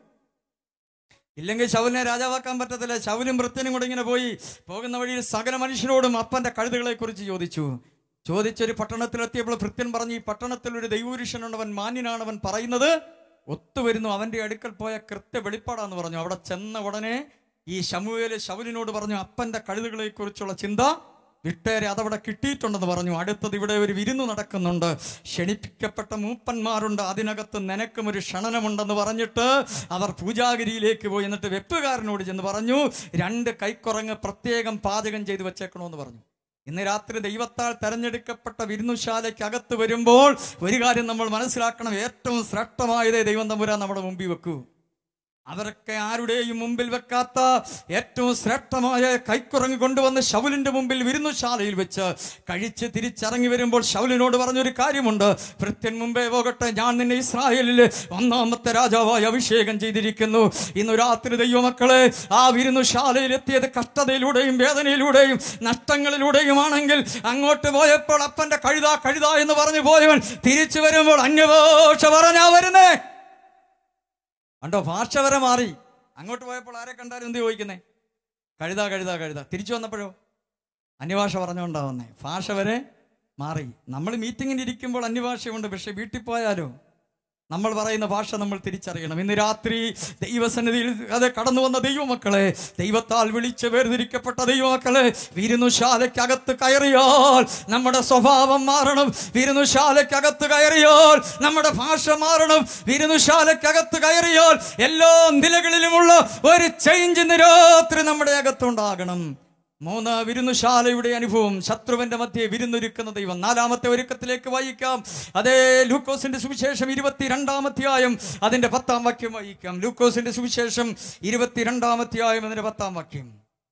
ഇല്ലെങ്കിൽ ശൗലിനെ രാജാവാക്കാൻ പറ്റത്തില്ല ശൗലും വൃത്യനും കൂടെ ഇങ്ങനെ പോയി പോകുന്ന വഴിയിൽ സകല മനുഷ്യരോടും അപ്പന്റെ കഴുതുകളെ കുറിച്ച് ചോദിച്ചു ചോദിച്ചൊരു പട്ടണത്തിലെത്തിയപ്പോൾ ഭൃത്യൻ പറഞ്ഞു ഈ പട്ടണത്തിൽ ഒരു ദൈവപുരുഷനുണ്ട് അവൻ മാന്യനാണ് അവൻ പറയുന്നത് ഒത്തുവരുന്നു അവന്റെ അടുക്കൽ പോയ കൃത്യ വെളിപ്പാടാന്ന് പറഞ്ഞു അവിടെ ചെന്ന ഉടനെ ഈ ശമുവേല് ശൗലിനോട് പറഞ്ഞു അപ്പന്റെ കഴുതുകളെ കുറിച്ചുള്ള ചിന്ത വിട്ടേരെ അതവിടെ കിട്ടിയിട്ടുണ്ടെന്ന് പറഞ്ഞു അടുത്തത് ഇവിടെ ഒരു വിരുന്ന് നടക്കുന്നുണ്ട് ക്ഷണിപ്പിക്കപ്പെട്ട മൂപ്പന്മാരുണ്ട് അതിനകത്ത് നിനക്കും ഒരു ക്ഷണനമുണ്ടെന്ന് പറഞ്ഞിട്ട് അവർ പൂജാഗിരിയിലേക്ക് പോയി എന്നിട്ട് വെപ്പുകാരനോട് ചെന്ന് പറഞ്ഞു രണ്ട് കൈക്കുറങ്ങ് പ്രത്യേകം പാചകം ചെയ്ത് വെച്ചേക്കണമെന്ന് പറഞ്ഞു ഇന്ന് രാത്രി ദൈവത്താൽ തെരഞ്ഞെടുക്കപ്പെട്ട വിരുന്നുശാലയ്ക്ക് അകത്ത് വരുമ്പോൾ ഒരു കാര്യം നമ്മൾ മനസ്സിലാക്കണം ഏറ്റവും ശ്രേഷ്ഠമായതേ ദൈവം തമ്പുരാൻ നമ്മുടെ മുമ്പിൽ വെക്കൂ അവരൊക്കെ ആരുടെയും മുമ്പിൽ വെക്കാത്ത ഏറ്റവും ശ്രേഷ്ഠമായ കൈക്കുറങ്ങ് കൊണ്ടുവന്ന് ശൗലിന്റെ മുമ്പിൽ വിരുന്നുശാലയിൽ വെച്ച് കഴിച്ച് തിരിച്ചിറങ്ങി വരുമ്പോൾ ശൗലിനോട് പറഞ്ഞൊരു കാര്യമുണ്ട് ഭൃത്യൻ മുമ്പേ പോകട്ടെ ഞാൻ നിന്നെ ഇസ്രായേലിലെ ഒന്നാമത്തെ രാജാവായി അഭിഷേകം ചെയ്തിരിക്കുന്നു ഇന്ന് രാത്രി ദൈവമക്കളെ ആ വിരുന്നുശാലയിൽ എത്തിയത് കഷ്ടതയിലൂടെയും വേദനയിലൂടെയും നഷ്ടങ്ങളിലൂടെയുമാണെങ്കിൽ അങ്ങോട്ട് പോയപ്പോൾ അപ്പന്റെ കഴുത കഴുത എന്ന് പറഞ്ഞു പോയവൻ തിരിച്ചു വരുമ്പോൾ അന്യഭാഷ പറഞ്ഞാ വരുന്നേ കണ്ടോ ഭാഷ വരെ മാറി അങ്ങോട്ട് പോയപ്പോൾ ആരെ കണ്ടാലും എന്ത് ചോദിക്കുന്നേ കഴുത കഴുത കഴുത തിരിച്ചു വന്നപ്പോഴോ അന്യഭാഷ പറഞ്ഞുകൊണ്ടാവുന്നേ ഭാഷ വരെ മാറി നമ്മൾ മീറ്റിങ്ങിന് ഇരിക്കുമ്പോൾ അന്യഭാഷയുണ്ട് പക്ഷെ വീട്ടിൽ പോയാലോ നമ്മൾ പറയുന്ന ഭാഷ നമ്മൾ തിരിച്ചറിയണം ഇന്ന് രാത്രി ദൈവസന്നിധിയിൽ അത് കടന്നു വന്ന ദൈവമക്കളെ ദൈവത്താൽ വിളിച്ച് വേർതിരിക്കപ്പെട്ട ദൈവമക്കളെ വിരുന്നുശാലയ്ക്കകത്ത് കയറിയാൽ നമ്മുടെ സ്വഭാവം മാറണം വിരുന്നുശാലയ്ക്കകത്ത് കയറിയാൽ നമ്മുടെ ഭാഷ മാറണം വിരുന്നുശാലയ്ക്കകത്ത് കയറിയാൽ എല്ലാ നിലകളിലുമുള്ള ഒരു ചേഞ്ച് ഇന്ന് രാത്രി നമ്മുടെ അകത്തുണ്ടാകണം മൂന്ന് വിരുന്നുശാലയുടെ അനുഭവം ശത്രുവിന്റെ മധ്യേ വിരുന്നൊരുക്കുന്ന ദൈവം നാലാമത്തെ ഒരുക്കത്തിലേക്ക് വായിക്കാം അതേ ലൂക്കോസിന്റെ സുവിശേഷം ഇരുപത്തിരണ്ടാമധ്യായം അതിന്റെ പത്താം വാക്യം വായിക്കാം ലൂക്കോസിന്റെ സുവിശേഷം ഇരുപത്തിരണ്ടാമധ്യായം അതിന്റെ പത്താം വാക്യം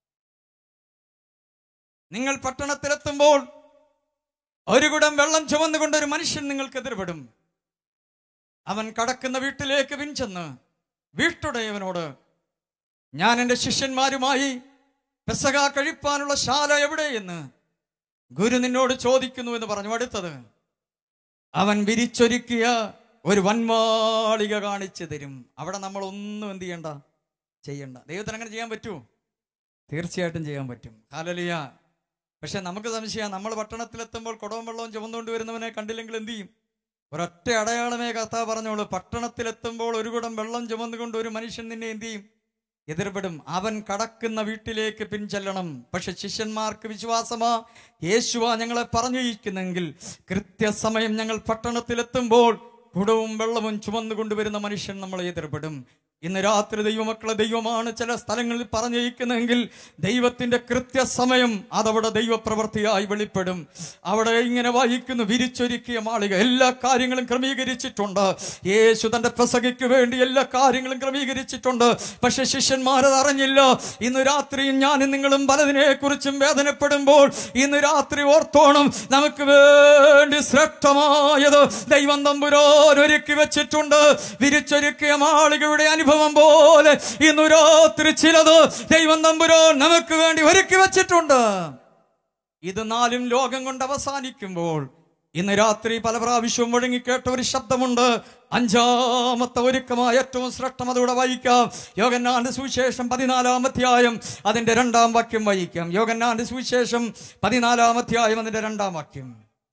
നിങ്ങൾ പട്ടണത്തിലെത്തുമ്പോൾ ഒരു കുടം വെള്ളം ചുമന്നുകൊണ്ട് ഒരു മനുഷ്യൻ നിങ്ങൾക്ക് എതിർപെടും അവൻ കടക്കുന്ന വീട്ടിലേക്ക് പിൻചെന്ന് വീട്ടുടയവനോട് ഞാൻ എൻ്റെ ശിഷ്യന്മാരുമായി പെസക കഴിപ്പാനുള്ള ശാല എവിടെയെന്ന് ഗുരു നിന്നോട് ചോദിക്കുന്നു എന്ന് പറഞ്ഞു അടുത്തത് അവൻ വിരിച്ചൊരുക്കിയ ഒരു വൻമാളിക കാണിച്ചു തരും അവിടെ നമ്മൾ ഒന്നും എന്ത് ചെയ്യണ്ട ചെയ്യണ്ട ദൈവത്തിന് അങ്ങനെ ചെയ്യാൻ പറ്റുമോ തീർച്ചയായിട്ടും ചെയ്യാൻ പറ്റും ഹാലലിയ പക്ഷെ നമുക്ക് സംശയം നമ്മൾ പട്ടണത്തിലെത്തുമ്പോൾ കുടവും വെള്ളവും ചുമന്നുകൊണ്ട് വരുന്നവനെ കണ്ടില്ലെങ്കിൽ എന്ത് ചെയ്യും ഒരൊറ്റ അടയാളമേ കഥ പറഞ്ഞോളൂ പട്ടണത്തിലെത്തുമ്പോൾ ഒരു കുടം വെള്ളം ചുമന്നുകൊണ്ട് ഒരു മനുഷ്യൻ നിന്നെ എന്ത് ചെയ്യും എതിർപ്പെടും അവൻ കടക്കുന്ന വീട്ടിലേക്ക് പിൻചെല്ലണം പക്ഷെ ശിഷ്യന്മാർക്ക് വിശ്വാസമാ യേശുവാ ഞങ്ങളെ പറഞ്ഞിരിക്കുന്നെങ്കിൽ കൃത്യസമയം ഞങ്ങൾ പട്ടണത്തിലെത്തുമ്പോൾ കുടവും വെള്ളവും ചുമന്നുകൊണ്ടുവരുന്ന മനുഷ്യൻ നമ്മളെ എതിർപ്പെടും ഇന്ന് രാത്രി ദൈവമക്കളെ ദൈവമാണ് ചില സ്ഥലങ്ങളിൽ പറഞ്ഞിരിക്കുന്നെങ്കിൽ ദൈവത്തിന്റെ കൃത്യസമയം അതവിടെ ദൈവപ്രവൃത്തിയായി വെളിപ്പെടും അവിടെ ഇങ്ങനെ വായിക്കുന്നു വിരിച്ചൊരുക്കിയ മാളിക എല്ലാ കാര്യങ്ങളും ക്രമീകരിച്ചിട്ടുണ്ട് യേശു തന്റെ പ്രസംഗിക്ക് വേണ്ടി എല്ലാ കാര്യങ്ങളും ക്രമീകരിച്ചിട്ടുണ്ട് പക്ഷെ ശിഷ്യന്മാരത് അറിഞ്ഞില്ല ഇന്ന് രാത്രിയും ഞാനും നിങ്ങളും പലതിനെ കുറിച്ചും വേദനപ്പെടുമ്പോൾ ഇന്ന് രാത്രി ഓർത്തോണം നമുക്ക് വേണ്ടി ശ്രേഷ്ഠമായത് ദൈവം തമ്പുരാൻ ഒരുക്കി വെച്ചിട്ടുണ്ട് വിരിച്ചൊരുക്കിയ മാളികയുടെ അനുഭവം പോലെ ഇന്ന് രാത്രി ചിലത് ദൈവം തമ്പുരാൻ നമുക്ക് വേണ്ടി ഒരുക്കി വെച്ചിട്ടുണ്ട് ഇത് നാലും ലോകം കൊണ്ട് അവസാനിക്കുമ്പോൾ ഇന്ന് രാത്രി പല പ്രാവശ്യവും മുഴങ്ങിക്കേട്ട ഒരു ശബ്ദമുണ്ട് അഞ്ചാമത്തെ ഒരുക്കമായ ഏറ്റവും ശ്രേഷ്ഠം അതുകൂടെ വായിക്കാം യോഗന്നാന്റെ സുവിശേഷം പതിനാലാം അധ്യായം അതിന്റെ രണ്ടാം വാക്യം വായിക്കാം യോഗന്നാന്റെ സുവിശേഷം പതിനാലാം അധ്യായം അതിന്റെ രണ്ടാം വാക്യം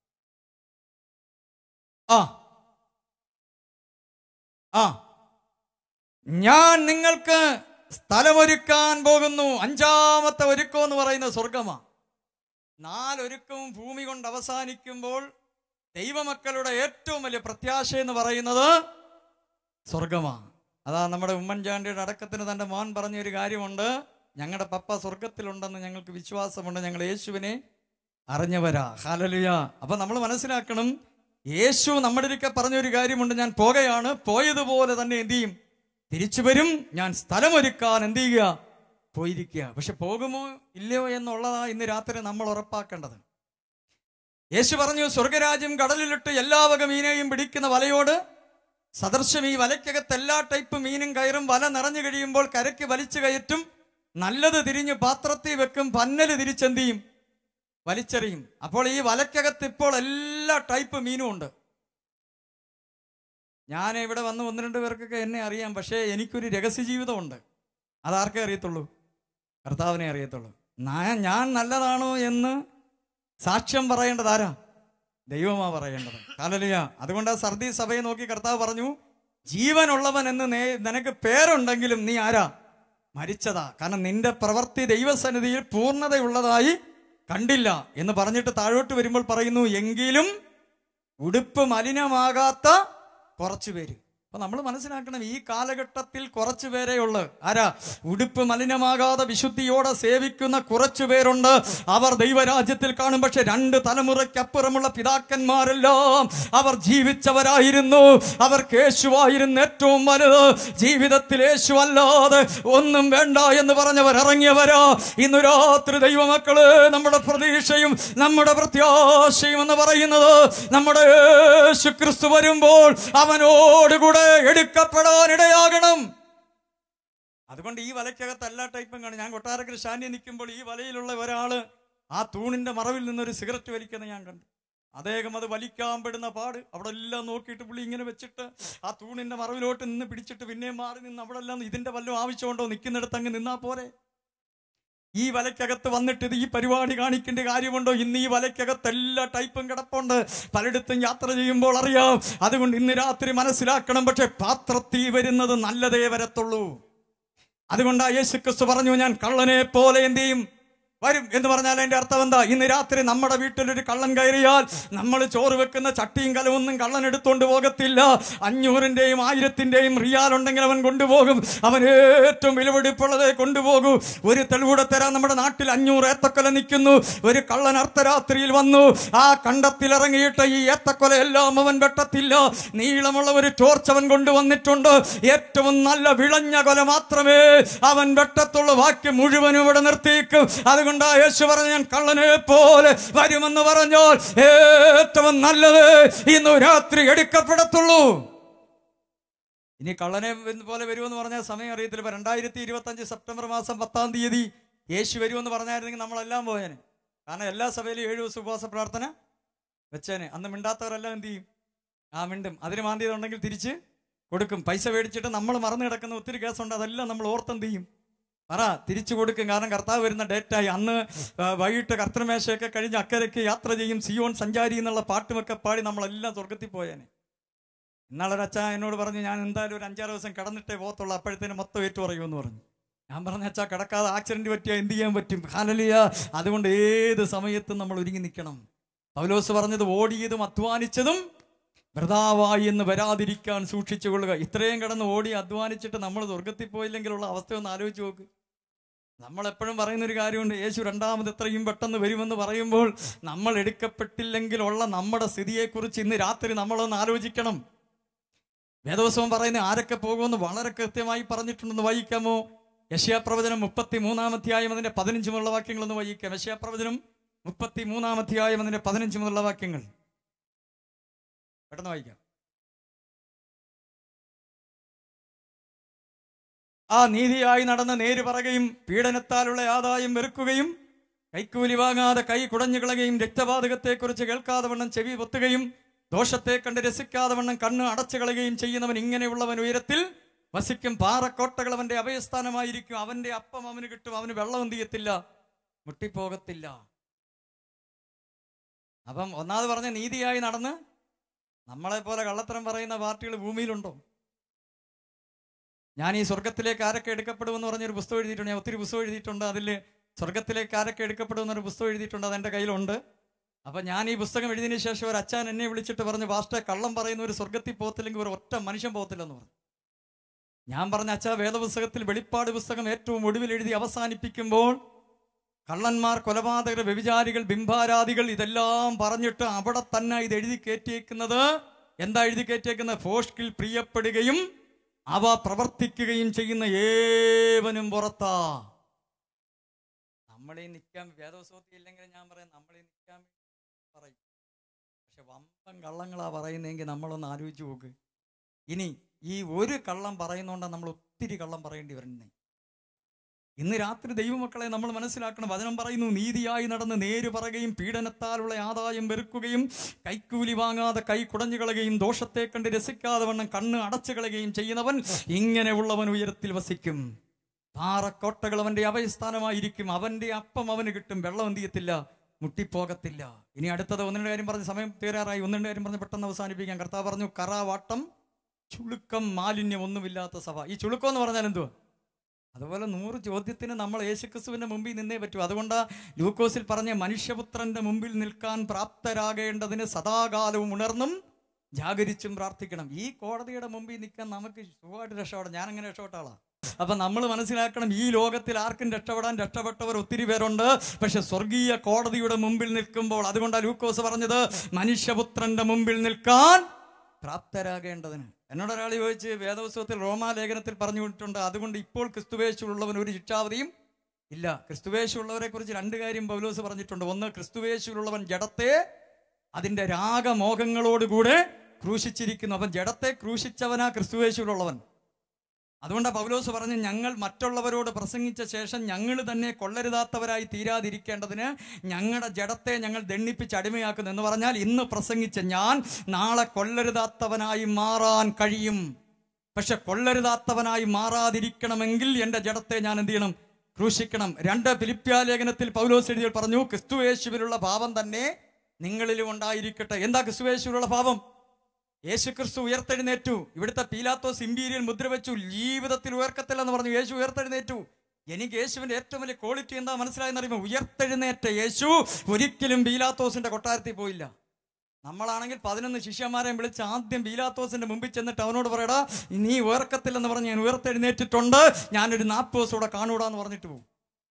ആ ആ ഞാൻ നിങ്ങൾക്ക് സ്ഥലമൊരുക്കാൻ പോകുന്നു അഞ്ചാമത്തെ ഒരുക്കം എന്ന് പറയുന്നത് സ്വർഗമാ നാലൊരുക്കവും ഭൂമി കൊണ്ട് അവസാനിക്കുമ്പോൾ ദൈവമക്കളുടെ ഏറ്റവും വലിയ പ്രത്യാശ എന്ന് പറയുന്നത് സ്വർഗമാ അതാ നമ്മുടെ ഉമ്മൻചാണ്ടിയുടെ അടക്കത്തിന് തന്റെ മോൻ പറഞ്ഞ ഒരു കാര്യമുണ്ട് ഞങ്ങളുടെ പപ്പ സ്വർഗത്തിലുണ്ടെന്ന് ഞങ്ങൾക്ക് വിശ്വാസമുണ്ട് ഞങ്ങൾ യേശുവിനെ അറിഞ്ഞവരാ ഹാലലുയ അപ്പൊ നമ്മൾ മനസ്സിലാക്കണം യേശു നമ്മുടെ അടുക്കെ പറഞ്ഞൊരു കാര്യമുണ്ട് ഞാൻ പോകുകയാണ് പോയതുപോലെ തന്നെ എന്ത് ചെയ്യും തിരിച്ചു വരും ഞാൻ സ്ഥലമൊരുക്കാൻ എന്ത് ചെയ്യുക പോയിരിക്കുക പക്ഷെ പോകുമോ ഇല്ലയോ എന്നുള്ളതാ ഇന്ന് രാത്രി നമ്മൾ ഉറപ്പാക്കേണ്ടത് യേശു പറഞ്ഞു സ്വർഗരാജ്യം കടലിലിട്ട് എല്ലാ വക മീനെയും പിടിക്കുന്ന വലയോട് സദൃശം ഈ വലയ്ക്കകത്ത് എല്ലാ ടൈപ്പ് മീനും കയറും വല നിറഞ്ഞു കഴിയുമ്പോൾ കരയ്ക്ക് വലിച്ചു കയറ്റും നല്ലത് തിരിഞ്ഞ് പാത്രത്തിൽ വെക്കും പന്നല് തിരിച്ചെന്ത് ചെയ്യും വലിച്ചെറിയും അപ്പോൾ ഈ വലയ്ക്കകത്ത് ഇപ്പോൾ എല്ലാ ടൈപ്പ് മീനും ഉണ്ട് ഞാൻ ഇവിടെ വന്ന് ഒന്ന് രണ്ട് പേർക്കൊക്കെ എന്നെ അറിയാം പക്ഷേ എനിക്കൊരു രഹസ്യ ജീവിതമുണ്ട് അതാർക്കേ അറിയത്തുള്ളൂ കർത്താവിനെ അറിയത്തുള്ളൂ നാ- ഞാൻ നല്ലതാണോ എന്ന് സാക്ഷ്യം പറയേണ്ടത് ആരാ ദൈവമാ പറയേണ്ടത് കാലലിയ അതുകൊണ്ട് ആ സർദി സഭയെ നോക്കി കർത്താവ് പറഞ്ഞു ജീവനുള്ളവൻ എന്ന് നേ- നിനക്ക് പേരുണ്ടെങ്കിലും നീ ആരാ മരിച്ചതാ കാരണം നിന്റെ പ്രവൃത്തി ദൈവസന്നിധിയിൽ പൂർണ്ണതയുള്ളതായി കണ്ടില്ല എന്ന് പറഞ്ഞിട്ട് താഴോട്ട് വരുമ്പോൾ പറയുന്നു എങ്കിലും ഉടുപ്പ് മലിനമാകാത്ത കുറച്ചു പേര് അപ്പൊ നമ്മൾ മനസ്സിലാക്കണം ഈ കാലഘട്ടത്തിൽ കുറച്ചു പേരേ ഉള്ളു ആരാ ഉടുപ്പ് മലിനമാകാതെ വിശുദ്ധിയോടെ സേവിക്കുന്ന കുറച്ചു പേരുണ്ട് അവർ ദൈവരാജ്യത്തിൽ കാണും പക്ഷെ രണ്ട് തലമുറയ്ക്കപ്പുറമുള്ള പിതാക്കന്മാരെല്ലാം അവർ ജീവിച്ചവരായിരുന്നു അവർക്ക് യേശുവായിരുന്നു ഏറ്റവും വലുത് ജീവിതത്തിൽ യേശു അല്ലാതെ ഒന്നും വേണ്ട എന്ന് പറഞ്ഞവർ ഇറങ്ങിയവരാ ഇന്ന് രാത്രി ദൈവമക്കള് നമ്മുടെ പ്രതീക്ഷയും നമ്മുടെ പ്രത്യാശയും എന്ന് പറയുന്നത് നമ്മുടെ യേശു ക്രിസ്തു വരുമ്പോൾ അവനോടുകൂടെ എടുക്കപ്പെടാൻ ഇടയാകണം അതുകൊണ്ട് ഈ വലയ്ക്കകത്ത് എല്ലാ ടൈപ്പും കാണും ഞാൻ കൊട്ടാരക്കര ശാന്തി നിൽക്കുമ്പോൾ ഈ വലയിലുള്ള ഒരാള് ആ തൂണിന്റെ മറവിൽ നിന്നൊരു സിഗരറ്റ് വലിക്കുന്ന ഞാൻ കണ്ടു അദ്ദേഹം അത് വലിക്കാൻ പെടുന്ന പാട് അവിടെ എല്ലാം നോക്കിയിട്ട് പുള്ളി ഇങ്ങനെ വെച്ചിട്ട് ആ തൂണിന്റെ മറവിലോട്ട് നിന്ന് പിടിച്ചിട്ട് പിന്നെയും മാറി നിന്ന് അവിടെ എല്ലാം ഇതിന്റെ വല്ലതും ആവശ്യമുണ്ടോ നിൽക്കുന്നിടത്ത് അങ്ങ് നിന്നാ പോരെ ഈ വലയ്ക്കകത്ത് വന്നിട്ട് ഇത് ഈ പരിപാടി കാണിക്കേണ്ട കാര്യമുണ്ടോ ഇന്ന് ഈ വലയ്ക്കകത്ത് എല്ലാ ടൈപ്പും കിടപ്പുണ്ട് പലയിടത്തും യാത്ര ചെയ്യുമ്പോൾ അറിയാം അതുകൊണ്ട് ഇന്ന് രാത്രി മനസ്സിലാക്കണം പക്ഷെ പാത്രത്തിൽ വരുന്നത് നല്ലതേ വരത്തുള്ളൂ അതുകൊണ്ട് യേശു ക്രിസ്തു പറഞ്ഞു ഞാൻ കള്ളനെ പോലെ എന്ത് ചെയ്യും വരും എന്ന് പറഞ്ഞാൽ അതിന്റെ അർത്ഥം എന്താ ഇന്ന് രാത്രി നമ്മുടെ വീട്ടിലൊരു കള്ളൻ കയറിയാൽ നമ്മൾ ചോറ് വെക്കുന്ന ചട്ടിയും കലമൊന്നും കള്ളൻ എടുത്തോണ്ട് പോകത്തില്ല അഞ്ഞൂറിന്റെയും ആയിരത്തിന്റെയും റിയാൽ ഉണ്ടെങ്കിൽ അവൻ കൊണ്ടുപോകും അവൻ ഏറ്റവും വിലപിടിപ്പുള്ളതേ കൊണ്ടുപോകൂ ഒരു തെളിവൂടെ തരാൻ നമ്മുടെ നാട്ടിൽ അഞ്ഞൂറ് ഏത്തക്കൊല നിൽക്കുന്നു ഒരു കള്ളൻ അർദ്ധരാത്രിയിൽ വന്നു ആ കണ്ടത്തിൽ ഇറങ്ങിയിട്ട് ഈ ഏത്തക്കൊല എല്ലാം അവൻ വെട്ടത്തില്ല നീളമുള്ള ഒരു ടോർച്ച് അവൻ കൊണ്ടുവന്നിട്ടുണ്ട് ഏറ്റവും നല്ല വിളഞ്ഞ കൊല മാത്രമേ അവൻ വെട്ടത്തുള്ളൂ ബാക്കി മുഴുവനും ഇവിടെ നിർത്തിയേക്കും അതുകൊണ്ട് യേശു പറഞ്ഞു ഞാൻ കള്ളനെ പോലെ വരുമെന്ന് പറഞ്ഞാൽ ഏറ്റവും നല്ലത് ഇന്ന് രാത്രി എടുക്കപ്പെടത്തുള്ളൂ ഇനി കള്ളനെ എന്ന് പോലെ വരുമെന്ന് പറഞ്ഞാൽ സമയം അറിയത്തില്ല ഇപ്പൊ രണ്ടായിരത്തി ഇരുപത്തി അഞ്ച് സെപ്റ്റംബർ മാസം പത്താം തീയതി യേശു വരുമെന്ന് പറഞ്ഞായിരുന്നെങ്കിൽ നമ്മളെല്ലാം പോയേനെ കാരണം എല്ലാ സഭയിലും ഏഴു ദിവസം ഉപവാസ പ്രാർത്ഥന വെച്ചേനെ അന്ന് മിണ്ടാത്തവരെല്ലാം എന്ത് ചെയ്യും ആ മിണ്ടും അതിന് മാന്തിയത് ഉണ്ടെങ്കിൽ തിരിച്ച് കൊടുക്കും പൈസ മേടിച്ചിട്ട് നമ്മൾ മറന്നു കിടക്കുന്ന ഒത്തിരി കേസുണ്ട് അതെല്ലാം നമ്മൾ ഓർത്തെന്ത് ചെയ്യും പറ തിരിച്ചു കൊടുക്കും കാരണം കർത്താവ് വരുന്ന ഡേറ്റായി അന്ന് ആ, വൈകിട്ട് കർത്തൃമേശയൊക്കെ കഴിഞ്ഞ് അക്കരയ്ക്ക് യാത്ര ചെയ്യും സിയോൺ സഞ്ചാരി എന്നുള്ള പാട്ടുമൊക്കെ പാടി നമ്മളെല്ലാം സ്വർഗത്തിൽ പോയേനെ ഇന്നാളൊരു അച്ഛാ എന്നോട് പറഞ്ഞു ഞാൻ എന്തായാലും ഒരു അഞ്ചാറ് ദിവസം കിടന്നിട്ടേ പോകത്തുള്ളൂ അപ്പോഴത്തേനും മൊത്തം ഏറ്റു പറയുമെന്ന് പറഞ്ഞു ഞാൻ പറഞ്ഞ അച്ഛാ കിടക്കാതെ ആക്സിഡന്റ് പറ്റിയാൽ എന്ത് ചെയ്യാൻ പറ്റും ഹാലലിയ അതുകൊണ്ട് ഏത് സമയത്തും നമ്മൾ ഒരുങ്ങി നിൽക്കണം പൗലോസ് പറഞ്ഞത് ഓടിയതും അധ്വാനിച്ചതും വൃതാവായി എന്ന് വരാതിരിക്കാൻ സൂക്ഷിച്ചു കൊള്ളുക ഇത്രയും കിടന്ന് ഓടി അധ്വാനിച്ചിട്ട് നമ്മൾ സ്വർഗത്തിൽ പോയില്ലെങ്കിലുള്ള അവസ്ഥ ഒന്ന് ആലോചിച്ച് നോക്ക് നമ്മൾ എപ്പോഴും പറയുന്ന ഒരു കാര്യമുണ്ട് യേശു രണ്ടാമത് എത്രയും പെട്ടെന്ന് വരുമെന്ന് പറയുമ്പോൾ നമ്മൾ എടുക്കപ്പെട്ടില്ലെങ്കിലുള്ള നമ്മുടെ സ്ഥിതിയെക്കുറിച്ച് ഇന്ന് രാത്രി നമ്മളൊന്ന് ആലോചിക്കണം വേദവസവം പറയുന്ന ആരൊക്കെ പോകുമെന്ന് വളരെ കൃത്യമായി പറഞ്ഞിട്ടുണ്ടെന്ന് വായിക്കാമോ യശയാപ്രവചനം മുപ്പത്തി മൂന്നാമധ്യായം അതിന്റെ പതിനഞ്ച് മുതലുള്ള വാക്യങ്ങളൊന്ന് വായിക്കാം യശയാപ്രവചനം മുപ്പത്തി മൂന്നാമധ്യായം അതിന്റെ പതിനഞ്ച് മുതലുള്ള വാക്യങ്ങൾ പെട്ടെന്ന് വായിക്കാം ആ നീതിയായി നടന്ന് നേര് പറയുകയും പീഡനത്താലുള്ള ആദായം വെറുക്കുകയും കൈക്കൂലി വാങ്ങാതെ കൈ കുടഞ്ഞു കളയുകയും രക്തപാതകത്തെക്കുറിച്ച് കേൾക്കാതെ വണ്ണം ചെവി പൊത്തുകയും ദോഷത്തെ കണ്ട് രസിക്കാതെ വണ്ണം കണ്ണ് അടച്ചു കളയുകയും ചെയ്യുന്നവൻ ഇങ്ങനെയുള്ളവൻ ഉയരത്തിൽ വസിക്കും പാറക്കോട്ടകൾ അവന്റെ അഭയസ്ഥാനമായിരിക്കും അവന്റെ അപ്പം അവന് കിട്ടും അവന് വെള്ളം എന്ത് ചെയ്യത്തില്ല മുട്ടിപ്പോകത്തില്ല അപ്പം ഒന്നാമത് പറഞ്ഞ നീതിയായി നടന്ന് നമ്മളെ പോലെ കള്ളത്തരം പറയുന്ന പാർട്ടികൾ ഭൂമിയിലുണ്ടോ ഞാൻ ഈ സ്വർഗത്തിലേക്ക് ആരൊക്കെ എടുക്കപ്പെടുമെന്ന് പറഞ്ഞൊരു പുസ്തകം എഴുതിയിട്ടുണ്ട് ഞാൻ ഒത്തിരി പുസ്തകം എഴുതിയിട്ടുണ്ട് അതിൽ സ്വർഗത്തിലേക്ക് ആരൊക്കെ എടുക്കപ്പെടുമെന്നൊരു പുസ്തകം എഴുതിയിട്ടുണ്ട് അത് എൻ്റെ കയ്യിലുണ്ട് അപ്പൊ ഞാൻ ഈ പുസ്തകം എഴുതിയതിനു ശേഷം ഒരു അച്ഛൻ എന്നെ വിളിച്ചിട്ട് പറഞ്ഞു പാസ്റ്റേ കള്ളം പറയുന്ന ഒരു സ്വർഗത്തിൽ പോകത്തില്ലെങ്കിൽ ഒരു ഒറ്റ മനുഷ്യൻ പോകത്തില്ലെന്ന് പറഞ്ഞു ഞാൻ പറഞ്ഞ അച്ഛാ വേദപുസ്തകത്തിൽ വെളിപ്പാട് പുസ്തകം ഏറ്റവും ഒടുവിൽ എഴുതി അവസാനിപ്പിക്കുമ്പോൾ കള്ളന്മാർ കൊലപാതകർ വ്യഭിചാരികൾ ബിംബാരാധികൾ ഇതെല്ലാം പറഞ്ഞിട്ട് അവിടെ തന്നെ ഇത് എഴുതി കയറ്റിയേക്കുന്നത് എന്താ എഴുതി കയറ്റിയേക്കുന്നത് ഫോഷ്കിൽ പ്രിയപ്പെടുകയും അവ പ്രവർത്തിക്കുകയും ചെയ്യുന്ന ഏവനും പുറത്താ നമ്മളീ നിൽക്കാൻ വേദവസവത്തി ഇല്ലെങ്കിൽ ഞാൻ പറയാം നമ്മളീ നിൽക്കാൻ പറയും പക്ഷെ വമ്പൻ കള്ളങ്ങളാ പറയുന്നതെങ്കിൽ നമ്മളൊന്ന് ആലോചിച്ച് നോക്ക് ഇനി ഈ ഒരു കള്ളം പറയുന്നോണ്ടാണ് നമ്മൾ ഒത്തിരി കള്ളം പറയേണ്ടി വരുന്നത് ഇന്ന് രാത്രി ദൈവമക്കളെ നമ്മൾ മനസ്സിലാക്കണം വചനം പറയുന്നു നീതിയായി നടന്ന് നേര് പറയുകയും പീഡനത്താലുള്ള ആദായം വെറുക്കുകയും കൈക്കൂലി വാങ്ങാതെ കൈ കുടഞ്ഞു കളയുകയും ദോഷത്തെ കണ്ട് രസിക്കാതെ വണ്ണം കണ്ണ് അടച്ചു കളയുകയും ചെയ്യുന്നവൻ ഇങ്ങനെയുള്ളവൻ ഉയരത്തിൽ വസിക്കും പാറക്കോട്ടകൾ അവന്റെ അഭയസ്ഥാനമായിരിക്കും അവന്റെ അപ്പം അവന് കിട്ടും വെള്ളം എന്ത് ചെയ്യത്തില്ല മുട്ടിപ്പോകത്തില്ല ഇനി അടുത്തത് ഒന്നിന്റെ കാര്യം പറഞ്ഞ് സമയം തീരാറായി ഒന്നിന്റെ കാര്യം പറഞ്ഞ് പെട്ടെന്ന് അവസാനിപ്പിക്കാം കർത്താവ് പറഞ്ഞു കറ വാട്ടം ചുളുക്കം മാലിന്യം ഒന്നുമില്ലാത്ത സഭ ഈ ചുളുക്കം എന്ന് പറഞ്ഞാൽ എന്തുവാ അതുപോലെ നൂറ് ചോദ്യത്തിന് നമ്മൾ യേശുക്രിസ്തുവിന്റെ മുമ്പിൽ നിന്നേ പറ്റൂ അതുകൊണ്ട് ലൂക്കോസിൽ പറഞ്ഞ മനുഷ്യപുത്രന്റെ മുമ്പിൽ നിൽക്കാൻ പ്രാപ്തരാകേണ്ടതിന് സദാകാലവും ഉണർന്നും ജാഗരിച്ചും പ്രാർത്ഥിക്കണം ഈ കോടതിയുടെ മുമ്പിൽ നിൽക്കാൻ നമുക്ക് സുഖമായിട്ട് രക്ഷപ്പെടാം ഞാൻ അങ്ങനെ രക്ഷപ്പെട്ട ആളാ അപ്പൊ നമ്മൾ മനസ്സിലാക്കണം ഈ ലോകത്തിൽ ആർക്കും രക്ഷപ്പെടാൻ രക്ഷപ്പെട്ടവർ ഒത്തിരി പേരുണ്ട് പക്ഷെ സ്വർഗീയ കോടതിയുടെ മുമ്പിൽ നിൽക്കുമ്പോൾ അതുകൊണ്ടാണ് ലൂക്കോസ് പറഞ്ഞത് മനുഷ്യപുത്രന്റെ മുമ്പിൽ നിൽക്കാൻ പ്രാപ്തരാകേണ്ടതിന് എന്നോട് ഒരാൾ ചോദിച്ച് വേദോത്സവത്തിൽ റോമാലേഖനത്തിൽ പറഞ്ഞു വിട്ടിട്ടുണ്ട് അതുകൊണ്ട് ഇപ്പോൾ ക്രിസ്തുവേശുള്ളവൻ ഒരു ശിക്ഷാവധിയും ഇല്ല ക്രിസ്തുവേശുള്ളവരെ കുറിച്ച് രണ്ട് കാര്യം പൗലോസ് പറഞ്ഞിട്ടുണ്ട് ഒന്ന് ക്രിസ്തുവേശുള്ളവൻ ജഡത്തെ അതിന്റെ രാഗമോഹങ്ങളോടുകൂടെ ക്രൂശിച്ചിരിക്കുന്നു അപ്പം ജഡത്തെ ക്രൂശിച്ചവനാ ക്രിസ്തുവേശുള്ളവൻ അതുകൊണ്ടാണ് പൗലോസ് പറഞ്ഞ് ഞങ്ങൾ മറ്റുള്ളവരോട് പ്രസംഗിച്ച ശേഷം ഞങ്ങൾ തന്നെ കൊള്ളരുതാത്തവരായി തീരാതിരിക്കേണ്ടതിന് ഞങ്ങളുടെ ജഡത്തെ ഞങ്ങൾ ദണ്ണിപ്പിച്ച് അടിമയാക്കുന്നു എന്ന് പറഞ്ഞാൽ ഇന്ന് പ്രസംഗിച്ച ഞാൻ നാളെ കൊള്ളരുതാത്തവനായി മാറാൻ കഴിയും പക്ഷെ കൊള്ളരുതാത്തവനായി മാറാതിരിക്കണമെങ്കിൽ എൻ്റെ ജഡത്തെ ഞാൻ എന്ത് ചെയ്യണം ക്രൂശിക്കണം രണ്ട് ഫിലിപ്പ്യ ലേഖനത്തിൽ പൗലോസ് എഴുതി പറഞ്ഞു ക്രിസ്തുവേശുവിലുള്ള ഭാവം തന്നെ നിങ്ങളിലും ഉണ്ടായിരിക്കട്ടെ എന്താ ക്രിസ്തുവേശുവിലുള്ള ഭാവം യേശു ക്രിസ്തു ഉയർത്തെഴുന്നേറ്റു ഇവിടുത്തെ പീലാത്തോസ് ഇമ്പീരിയൽ മുദ്ര വെച്ചു ജീവിതത്തിൽ ഉയർക്കത്തില്ലെന്ന് പറഞ്ഞു യേശു ഉയർത്തെഴുന്നേറ്റു എനിക്ക് യേശുവിന്റെ ഏറ്റവും വലിയ ക്വാളിറ്റി എന്താ മനസ്സിലായെന്ന് അറിയുമ്പോൾ ഉയർത്തെഴുന്നേറ്റ യേശു ഒരിക്കലും പീലാത്തോസിന്റെ കൊട്ടാരത്തിൽ പോയില്ല നമ്മളാണെങ്കിൽ പതിനൊന്ന് ശിഷ്യന്മാരെ വിളിച്ച് ആദ്യം പീലാത്തോസിന്റെ മുമ്പിൽ ചെന്നിട്ട് അവനോട് പറയടാ നീ ഉയർക്കത്തില്ലെന്ന് പറഞ്ഞ് ഞാൻ ഉയർത്തെഴുന്നേറ്റിട്ടുണ്ട് ഞാനൊരു നാൽപ്പത് ദിവസം കൂടെ കാണൂടാന്ന് പറഞ്ഞിട്ട് പോകും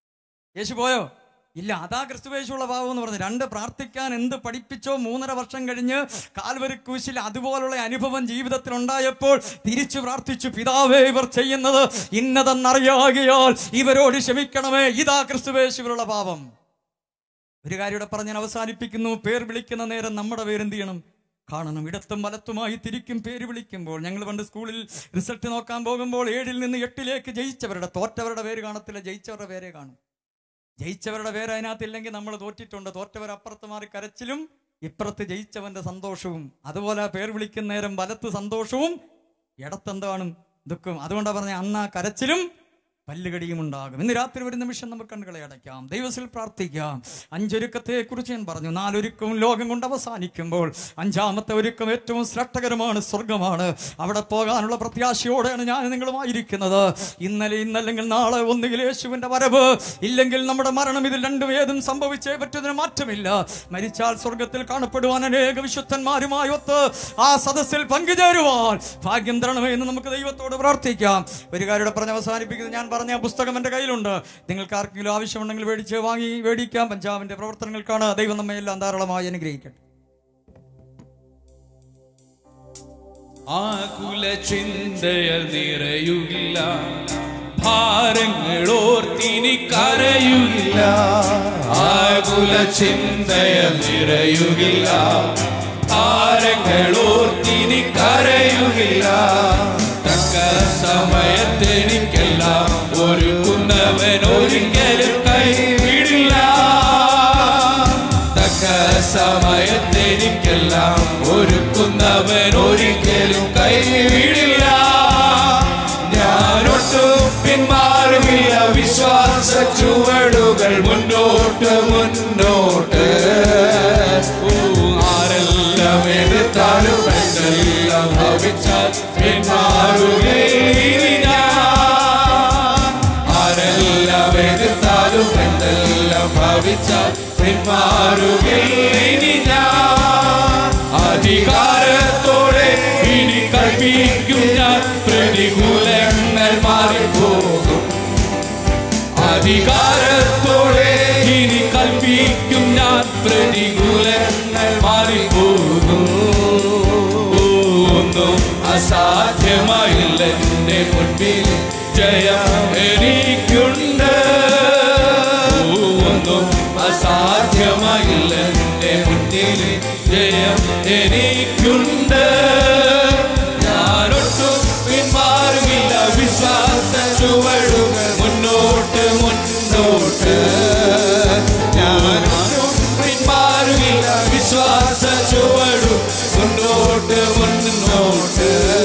യേശു പോയോ ഇല്ല അതാ ക്രിസ്തുവേശുള്ള ഭാവം എന്ന് പറഞ്ഞു രണ്ട് പ്രാർത്ഥിക്കാൻ എന്ത് പഠിപ്പിച്ചോ മൂന്നര വർഷം കഴിഞ്ഞ് കാൽവരി ക്രൂശിൽ അതുപോലുള്ള അനുഭവം ജീവിതത്തിൽ ഉണ്ടായപ്പോൾ തിരിച്ചു പ്രാർത്ഥിച്ചു പിതാവേ ഇവർ ചെയ്യുന്നത് ഇന്നതെന്നറിയാകിയാൽ ഇവരോട് ക്ഷമിക്കണമേ ഇതാ ക്രിസ്തുവേശുവിലുള്ള ഭാവം ഒരു കാര്യം ഇവിടെ പറഞ്ഞ് ഞാൻ അവസാനിപ്പിക്കുന്നു പേർ വിളിക്കുന്ന നേരം നമ്മുടെ പേരെന്ത് ചെയ്യണം കാണണം ഇടത്തും വലത്തുമായി തിരിക്കും പേര് വിളിക്കുമ്പോൾ ഞങ്ങൾ പണ്ട് സ്കൂളിൽ റിസൾട്ട് നോക്കാൻ പോകുമ്പോൾ ഏഴിൽ നിന്ന് എട്ടിലേക്ക് ജയിച്ചവരുടെ തോറ്റവരുടെ പേര് കാണത്തില്ല ജയിച്ചവരുടെ പേരെ കാണും ജയിച്ചവരുടെ പേര് അതിനകത്തില്ലെങ്കിൽ നമ്മൾ തോറ്റിട്ടുണ്ട് തോറ്റവർ അപ്പുറത്ത് മാറി കരച്ചിലും ഇപ്പുറത്ത് ജയിച്ചവന്റെ സന്തോഷവും അതുപോലെ പേർ വിളിക്കുന്ന നേരം വലത്ത് സന്തോഷവും ഇടത്തെന്താണ് ദുഃഖം അതുകൊണ്ടാണ് പറഞ്ഞ അന്ന് ആ കരച്ചിലും പല്ലുകടിയും ഉണ്ടാകും ഇന്ന് രാത്രി ഒരു നിമിഷം നമുക്ക് കണ്ണുകളെ അടയ്ക്കാം ദൈവത്തിൽ പ്രാർത്ഥിക്കാം അഞ്ചൊരുക്കത്തെ കുറിച്ച് ഞാൻ പറഞ്ഞു നാലൊരുക്കവും ലോകം കൊണ്ട് അവസാനിക്കുമ്പോൾ അഞ്ചാമത്തെ ഒരുക്കം ഏറ്റവും ശ്രദ്ധകരമാണ് സ്വർഗമാണ് അവിടെ പോകാനുള്ള പ്രത്യാശയോടെയാണ് ഞാൻ നിങ്ങളുമായിരിക്കുന്നത് ഇന്നലെ ഇന്നല്ലെങ്കിൽ നാളെ ഒന്നുകിൽ യേശുവിന്റെ വരവ് ഇല്ലെങ്കിൽ നമ്മുടെ മരണം ഇതിൽ രണ്ടും ഏതും സംഭവിച്ചേ പറ്റുന്നതിന് മാറ്റമില്ല മരിച്ചാൽ സ്വർഗത്തിൽ കാണപ്പെടുവാൻ അനേക വിശുദ്ധന്മാരുമായി ഒത്ത് ആ സദസ്സിൽ പങ്കുചേരുവാൻ ഭാഗ്യം തരണമേ എന്ന് നമുക്ക് ദൈവത്തോട് പ്രാർത്ഥിക്കാം ഒരു കാര്യം പറഞ്ഞ് അവസാനിപ്പിക്കുന്നത് ഞാൻ പറഞ്ഞ ആ പുസ്തകം എൻ്റെ കയ്യിലുണ്ട് നിങ്ങൾക്ക് ആർക്കെങ്കിലും ആവശ്യമുണ്ടെങ്കിൽ മേടിച്ച് വാങ്ങി മേടിക്കാം പഞ്ചാബിന്റെ പ്രവർത്തനങ്ങൾക്കാണ് ദൈവം നമ്മെ എല്ലാം ധാരാളമായി അനുഗ്രഹിക്കട്ടെ ആകുല ചിന്തയൽ നിറയുകില്ല ഭാരങ്ങൾ ഓർത്തിനി കരയുകില്ല ആകുല ചിന്തയൽ നിറയുകില്ല ഭാരങ്ങൾ ഓർത്തിനി കരയുകില്ല തക്ക സമയത്തെനിക്കെല്ലാം ഒരുക്കുന്നവൻ ഒരിക്കലും കൈവിടില്ല തക്ക സമയത്തെനിക്കെല്ലാം ഒരുക്കുന്നവൻ ഒരിക്കലും കൈവിടില്ല ഞാനൊട്ടും പിന്മാറുകയില്ല വിശ്വാസ ചുവടുകൾ മുന്നോട്ട് മുന്നോട്ട് ഓ, ആരെല്ലാം എതിർത്താലും എന്തെല്ലാം ഭവിച്ചാൽ പിന്മാറുകയില്ല ഞാൻ ആരെല്ലാം എതിർത്താലും എന്തെല്ലാം ഭാവിച്ചാൽ പിന്മാറുകയിനി ഞാൻ അധികാരത്തോടെ ഇനി കൽപ്പിക്കും ഞാൻ പ്രതികൂലങ്ങൾ മാറിപ്പോകും അധികാരത്തോടെ ഒന്നും അസാധ്യമായില്ല എന്റെ മുൻപിൽ ജയം എനിക്കുണ്ട് ഒന്നും അസാധ്യമായില്ല എന്റെ മുന്നിൽ ജയം എനിക്കുണ്ട് ഞാനൊട്ടും പിന്മാറുകില്ല വിശ്വാസ ചുവടുകൾ മുന്നോട്ട് മുന്നോട്ട് ഞാനൊട്ടും പിന്മാറുകില്ല വിശ്വാസ ചുവടു മുന്നോട്ട് മുന്നോട്ട്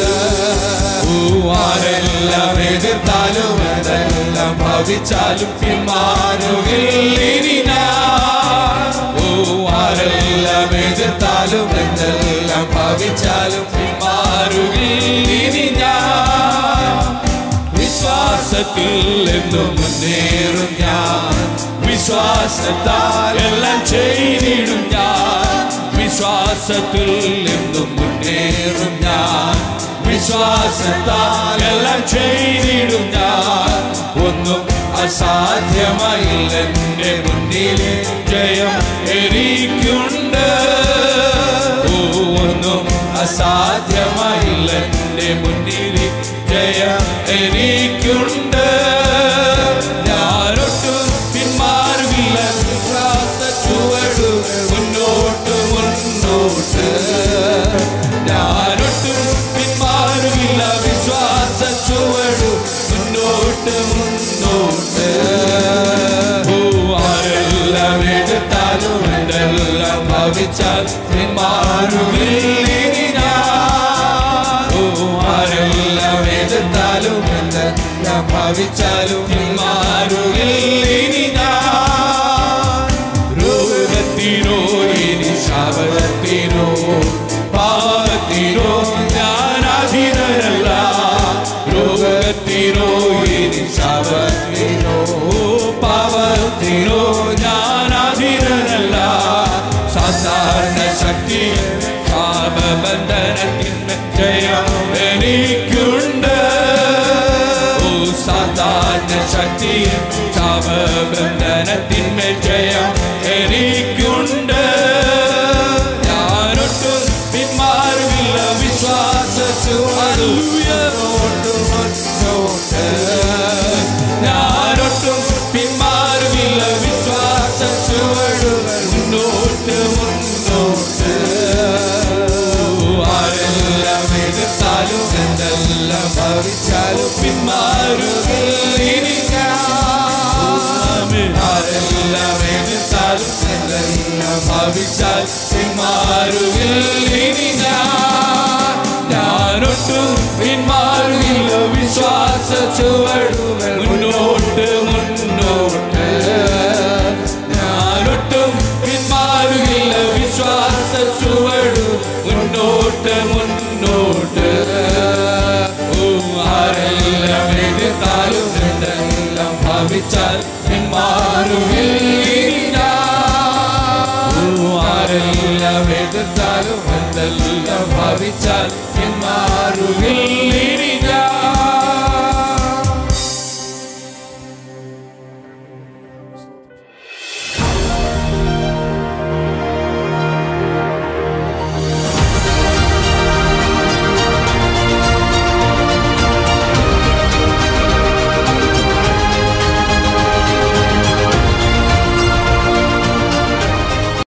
ആരെല്ലാം എതിർത്താലും എന്തെല്ലാം ഭവിച്ചാലും പിന്മാറുകില്ല ഇനി ഞാൻ ഓ ആരെല്ലാം എതിർത്താലും എന്തെല്ലാം ഭവിച്ചാലും പിന്മാറുകില്ല ഇനി ഞാൻ വിശ്വാസത്തിൽ എന്നും മുന്നേറും ഞാൻ വിശ്വാസത്താൽ എല്ലാം ചെയ്തിടും ഞാൻ വിശ്വാസത്തിൽ എന്നും മുന്നേറും ഞാൻ വിശ്വാസത്താൽ എല്ലാം ചെയ്തിടും ഞാൻ ഒന്നും അസാധ്യമായില്ല എന്റെ മുന്നിൽ ജയം എനിക്കുണ്ട് ഓ ഒന്നും അസാധ്യമായില്ല എന്റെ മുന്നിൽ ജയം എനിക്കുണ്ട് ഞാനൊട്ടും പിന്മാറുകില്ല വിശ്വാസ ചുവടു മുന്നോട്ട് മുന്നോട്ട് ഞാനൊട്ടും പിന്മാറുകില്ല വിശ്വാസ ചുവടു മുന്നോട്ട് മുന്നോട്ട് ഓ ആരെല്ലാം എടുത്താലും എന്തെല്ലാം ഭവിച്ചാൽ പിന്മാറുകില്ല ഇനി ഞാൻ ഓ ആരെല്ലാം എതിർത്താലും എന്തെല്ലാം ഭവിച്ചാലും പിന്മാറുകില്ല ഇനി ഞാൻ രോഗത്തിനോ ഇനി ശാപത്തിനോ പാപത്തിനോ ഞാൻ അധീനരല്ല രോഗത്തിനോ ഇനി ശാപത്തിനോ പാപത്തിനോ ഞാൻ അധീനരല്ല സാധാരണ ശക്തി പാപബന്ധനത്തിന് ജയം എനിക്കുണ്ട് ഓ സാധാരണ ശക്തി പാപബന്ധനത്തിന്മേൽ ജയം എനിക്കുണ്ട് ഞാനൊട്ടും പിന്മാറുകില്ല വിശ്വാസ ഞാനൊട്ടും പിന്മാറുകില്ല വിശ്വാസ ചുവടുകൾ മുന്നോട്ട് മുന്നോട്ട് ആരെല്ലാം എതിർത്താലും എന്തെല്ലാം ഭവിച്ചാലും പിന്മാറുകില്ല ഇനി ഞാൻ ആരെല്ലാം എതിർത്താലും എന്തെല്ലാം ഭവിച്ചാൽ പിന്മാറുകില്ല ഇനി ഞാൻ ഞാനൊട്ടും പിന്മാറുകില്ല വിശ്വാസ ചുവടുകൾ മുന്നോട്ട് മുന്നോട്ട് ഞാനൊട്ടും പിന്മാറുകില്ല വിശ്വാസ ചുവടു മുന്നോട്ട് മുന്നോട്ട് ഓ ആരെല്ലാം എതിർത്താലും എന്തെല്ലാം ഭാവിച്ചാൽ പിന്മാറുകില്ല ഓ ആരെല്ലാം എതിർത്താലും എന്തെല്ലാം ഭാവിച്ചാൽ